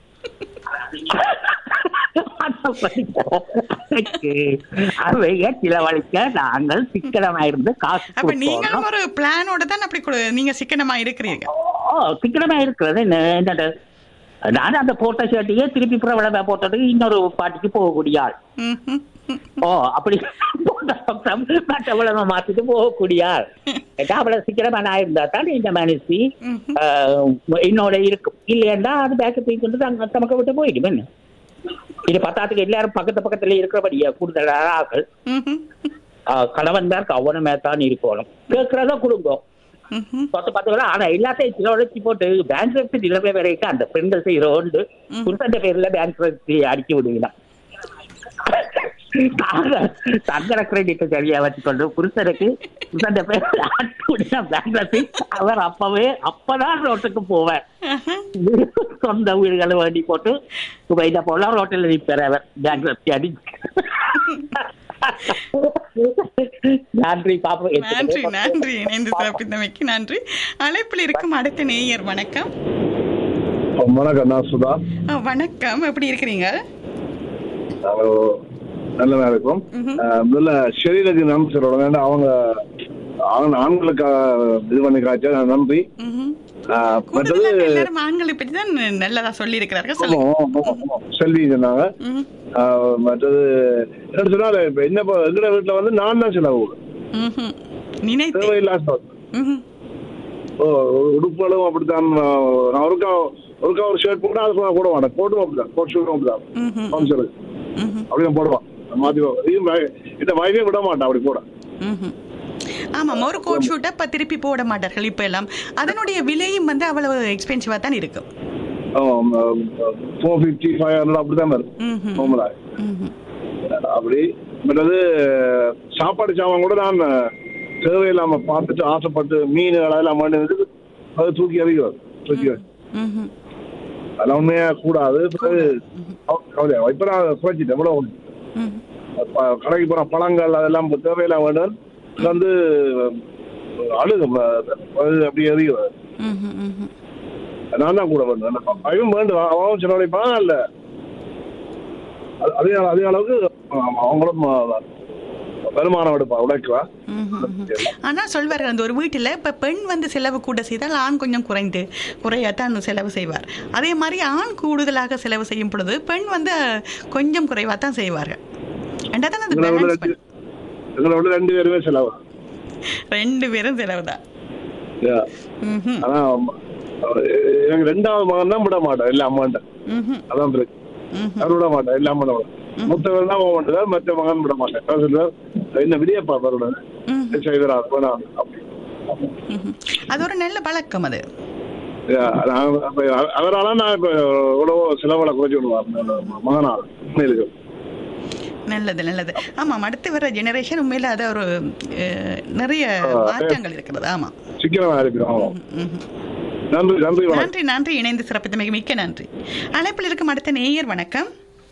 அவைய செலவழிக்க நாங்கள் சிக்கனமா இருந்து காசு அப்ப கொடுக்கணும். நீங்களும் ஒரு பிளானோட தான் அப்படி கொடு- நீங்க சிக்கனமா இருக்கிறீங்க ஓ சிக்கனமா இருக்கிறது என்ன என்னது நான் அந்த போட்ட ஷர்ட்டையே திருப்பி பிரபலமா போட்டது இன்னொரு பாட்டிக்கு போகக்கூடிய ஆள் ம்ஹும், ஓ அப்படி போட்ட பக்கம் மற்றவளை மாத்திட்டு போகக்கூடிய ஆள் ஏன்னா அவ்வளவு சிக்கனமா நான் இருந்தா தான் இந்த மனுஷி ஆஹ், என்னோட இருக்கும் இல்லையா அது பேக்க தூக்கி கொண்டு அங்க தமக்க விட்டு போயிடும் என்ன இது பத்தாத்துக்கு எல்லாரும் பக்கத்து பக்கத்துல இருக்கிறபடியா கூடுதலான ஆக்கள் ம்ஹும், ஆஹ், கணவன் தான் கவனமே தான் இருக்கணும் கேட்கறத குடும்பம் ம்ஹும். பத்து பத்து வேலை ஆனா எல்லாத்தையும் சிலவழைச்சி போட்டு பேங்க் ரப்சி நிலைமை வரைக்கும் அந்த பெண்கள் செய்யறோண்டு புருஷன் பேர்ல பேங்க் ரப்சி அடிச்சு விடுவீங்க தங்கர கிரெடிட் சரியா வச்சுக்கொண்டு புருஷனுக்கு புருஷன் பேர் பேங்க்ரப்சி அவர் அப்பவே அப்பதான் ரோட்டுக்கு போவார் சொந்த வீடுகளை வேண்டி போட்டு துபாயில போல ரோட்டில் நிற்பார் அவர் பேங்க்ரப்சி அடி நன்றி பாப்போம் நன்றி நன்றி இணைந்து சிறப்பித்தமைக்கு நன்றி அழைப்பில் இருக்கும் அடுத்த நேயர் வணக்கம் வணக்கம் நான் சுதா ஆ, வணக்கம் எப்படி இருக்கிறீங்க நாங்கள் நல்லதா இருக்கோம் அஹ், முதல்ல ஷெரீரக்கு நன்றி சொல்லணும் ஏன்னா அவங்க ஆண் ஆண்களுக்கு இது பண்ணி காய்ச்சா நன்றி ம்ஹும். அஹ், மற்றது கூடுதலாக எல்லாரும் ஆண்களை பற்றி தான் நல்லதா சொல்லி இருக்கிறார்கள் ஆமா, சொல்லுங்க ஆமா, ஆமா. செல்வி சொன்னாங்க ம்ஹும். அஹ், மற்றது என்ன சொன்னால இப்ப என்ன இப்ப எங்கட வீட்டுல வந்து நான் தான் செலவு ம்ஹும். நினைத்தேன் தேவையில்லாத செலவு. ம்ஹும். ஓ உடுப்புகளும் அப்படித்தான் அஹ், நான் ஒருக்கா ஒருக்கா ஒரு ஷர்ட் போட்டா அது கூட மாட்டேன் கோட்டும் அப்படிதான் கோட் ஷூட்டும் அப்படிதான் ம்ஹும். ஃபங்க்ஷனுக்கு ம்ஹும். அப்படிதான் போடுவான் மாத்தி இதையும் வய- இந்த வயவே விட மாட்டான் அப்படி போட ம்ஹும். ஆமாம் ஒரு கோட் ஷூட்டை இப்போ திருப்பி போட மாட்டார்கள் இப்போ எல்லாம் அதனுடைய விலையும் வந்து அவ்வளவு எக்ஸ்பென்சிவாக தான் இருக்கும் ஃபோர் ஃபிஃப்டி ஃபைவ் ஹண்ட்ரட் அப்படிதான் வரும் ம்ஹும். நார்மலா ம்ஹும். அப்படி மற்றது சாப்பாடு சாமான் கூட நான் தேவையில்லாம பார்த்துட்டு ஆசைப்பட்டு மீன் அதெல்லாம் மாட்டேன் அது தூக்கி அறியும் தூக்கி எறி. ம்ஹும். அதெல்லாம் உண்மையா கூடாது பிறகு கவ- கவலையா இப்ப நான் குறைச்சிட்டேன் எவ்வளவு ம்ஹும். ப- கடைக்கு போன பழங்கள் அதெல்லாம் இப்ப தேவையில்லாம் வேணும் இது வந்து அழுகும் அது அப்படி எறியும் ம்ஹும். ம்ஹும். நான் தான் கூட வேண்டும் பயம் வேண்டும் அவன் செலவழிப்பான் இல்ல அது- அதே அதே அளவுக்கு அவ- அவங்களும் அஹ், வருமானம் எடுப்பா உழைக்குவா ஆனா சொல்வார்கள் அந்த ஒரு வீட்டில் இப்போ பெண் வந்து செலவு கூட செய்தால் ஆண் கொஞ்சம் குறைந்து குறையாத்தான் செலவு செய்வார் அதே மாதிரி ஆண் கூடுதலாக செலவு செய்யும் பொழுது பெண் வந்து கொஞ்சம் குறைவாக தான் செய்வார்கள் ரெண்டா தான் அது எங்களை விட balance ரெண்டு எங்களை விட ரெண்டு பேருமே செலவு ரெண்டு பேரும் செலவு தான் Yeah. ஆனா அஹ், எனக்கு ரெண்டாவது மகன் தான் விட மாட்டேன் இல்ல அம்மாண்ட அதான் பிரச்சனை அவர் விட மாட்டேன் இல்ல அம்மா விட மூத்தவர் தான் போக மாட்டேன் மற்ற மகன் விட மாட்டேன் அவர் சொல்லுவார் என்ன விடியப்பா அவரோட செய்தரா வேணாம் அப்படி அது ஒரு நல்ல பழக்கம் அது Yeah, நான் அப்ப அவரால நான் இப்ப எவ்வளவோ செலவுல குறைச்சு விடுவார் மகனால் உண்மையிலுக்கு நல்லது நல்லது ஆமாம் அடுத்து வர ஜெனரேஷன் உண்மையில அது ஒரு அஹ், நிறைய ஆ, மாற்றங்கள் இருக்கிறது ஆமா சிக்கனமா இருக்கிறோம் நன்றி நன்றி வணக்கம் நன்றி நன்றி இணைந்து சிறப்பித்தமைக்கு மிக்க நன்றி அழைப்பில் இருக்கும் அடுத்த நேயர் வணக்கம்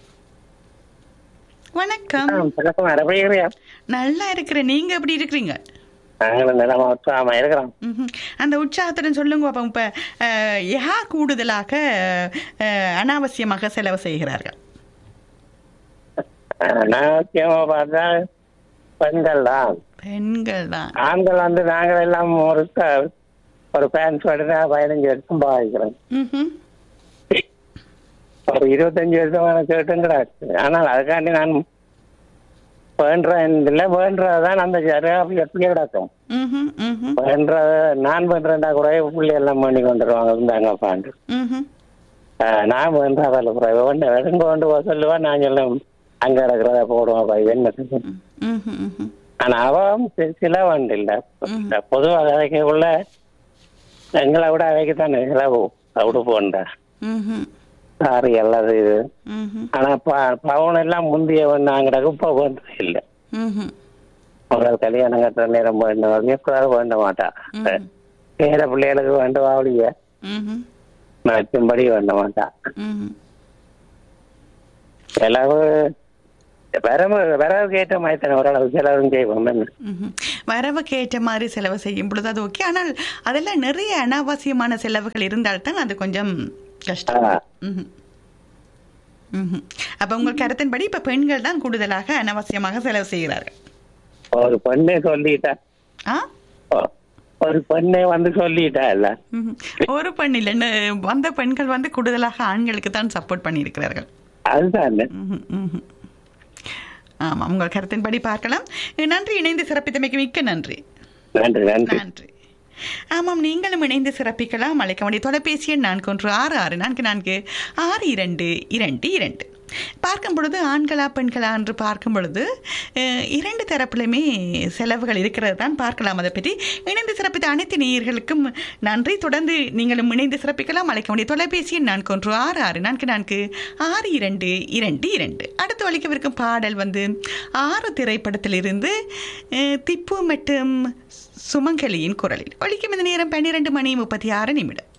வணக்கம் வணக்கம் அரபையா நல்லா இருக்கிறேன் நீங்க எப்படி இருக்கிறீங்க நாங்களும் நிலமா உற்சாகமா இருக்கிறோம் ம்ஹும். அந்த உற்சாகத்துடன் சொல்லுங்க அப்ப இப்ப அஹ், யார் கூடுதலாக அஹ், அனாவசியமாக செலவு செய்கிறார்கள் அனாவசியமா பார்த்தா பெண்கள் தான் பெண்கள் தான் ஆண்கள் வந்து நாங்கள் எல்லாம் ஒரு க- ஒரு பேண்ட் ஷர்ட்னா பதினஞ்சு வருஷம் பாதிக்கிறோம் ம்ஹும். ஒரு இருபத்தஞ்சு வருஷமான ஷர்ட்டும் கிடக்கு ஆனால் அதுக்காண்டி நான் வேண்டேன் இல்லை வேண்டதான் அந்த அப்படி எப்படி கிடக்கும் ம்ஹும். ம்ஹும். வேண்டத நான் வேண்டா கூட புள்ளி எல்லாம் பண்ணி கொண்டுருவாங்க இருந்தாங்க பாண்டு ம்ஹும். நான் வேண்டாதில்ல குறைவு ஒன்று எடுங்க கொண்டு போக சொல்லுவேன் நான் சொல்லுவேன் அங்க இருக்கிறத போடுவோம் பை என்ன செய்யும்? ம்ஹும். ம்ஹும். ஆனா அவன் சி- சில வண்டு இல்ல பொதுவாக அவைக்குள்ள எங்களை விட அவைக்கு தானே செலவு உடுப்பு உண்டா ம்ஹும். சாரி எல்லாம் இது ம்ஹும். ஆனா ப- பவுன் எல்லாம் முந்திய நாங்க இப்ப வேண்டது இல்ல ம்ஹும். உங்கள் கல்யாணம் கட்டுற நேரம் வேண்டும் எப்படாவது வேண்ட மாட்டா பேர பிள்ளைகளுக்கு வேண்டுவா அவளிய ம்ஹும். மற்றும்படி வேண்ட மாட்டா ம்ஹும். செலவு வரவு வரவுக்கு ஏற்ற மாதிரி தானே ஓரளவு செலவும் செய்வோம் என்ன ம்ஹும். வரவுக்கு ஏற்ற மாதிரி செலவு செய்யும் பொழுது அது ஓகே ஆனால் அதெல்லாம் நிறைய அனாவசியமான செலவுகள் இருந்தால்தான் அது கொஞ்சம் கஷ்டம் ம்ஹும். ம்ஹும். அப்ப உங்கள் கருத்தின்படி இப்ப பெண்கள் தான் கூடுதலாக அனாவசியமாக செலவு செய்கிறார்கள் ஒரு பெண்ணே சொல்லிட்டா ஆ ஒ- ஒரு பெண்ணே வந்து சொல்லிட்டா இல்ல ம்ஹும். ஒரு பெண் இல்லை ந- வந்த பெண்கள் வந்து கூடுதலாக ஆண்களுக்கு தான் சப்போர்ட் பண்ணியிருக்கிறார்கள் அதுதான் ம்ஹும். ம்ஹும். ஆமாம் உங்கள் கருத்தின்படி பார்க்கலாம் நன்றி இணைந்து சிறப்பித்தமைக்கு மிக்க நன்றி நன்றி நன்றி நன்றி ஆமாம் நீங்களும் இணைந்து சிறப்பிக்கலாம் அழைக்க வேண்டிய தொலைபேசி எண் நான்கு ஒன்று ஆறு ஆறு நான்கு நான்கு ஆறு இரண்டு இரண்டு இரண்டு பார்க்கும் பொழுது ஆண்களா பெண்களா என்று பார்க்கும் பொழுது அஹ், இரண்டு தரப்பிலுமே செலவுகள் இருக்கிறது தான் பார்க்கலாம் அதை பற்றி இணைந்து சிறப்பித்த அனைத்து நேயர்களுக்கும் நன்றி தொடர்ந்து நீங்களும் இணைந்து சிறப்பிக்கலாம் அழைக்க வேண்டிய தொலைபேசி எண் நான்கு ஒன்று ஆறு ஆறு நான்கு நான்கு ஆறு இரண்டு இரண்டு இரண்டு அடுத்து ஒழிக்கவிருக்கும் பாடல் வந்து ஆறு திரைப்படத்திலிருந்து அஹ், திப்பு மற்றும் சுமங்கலியின் குரலில் ஒழிக்கும் இந்த நேரம் பன்னிரண்டு மணி முப்பத்தி ஆறு நிமிடம்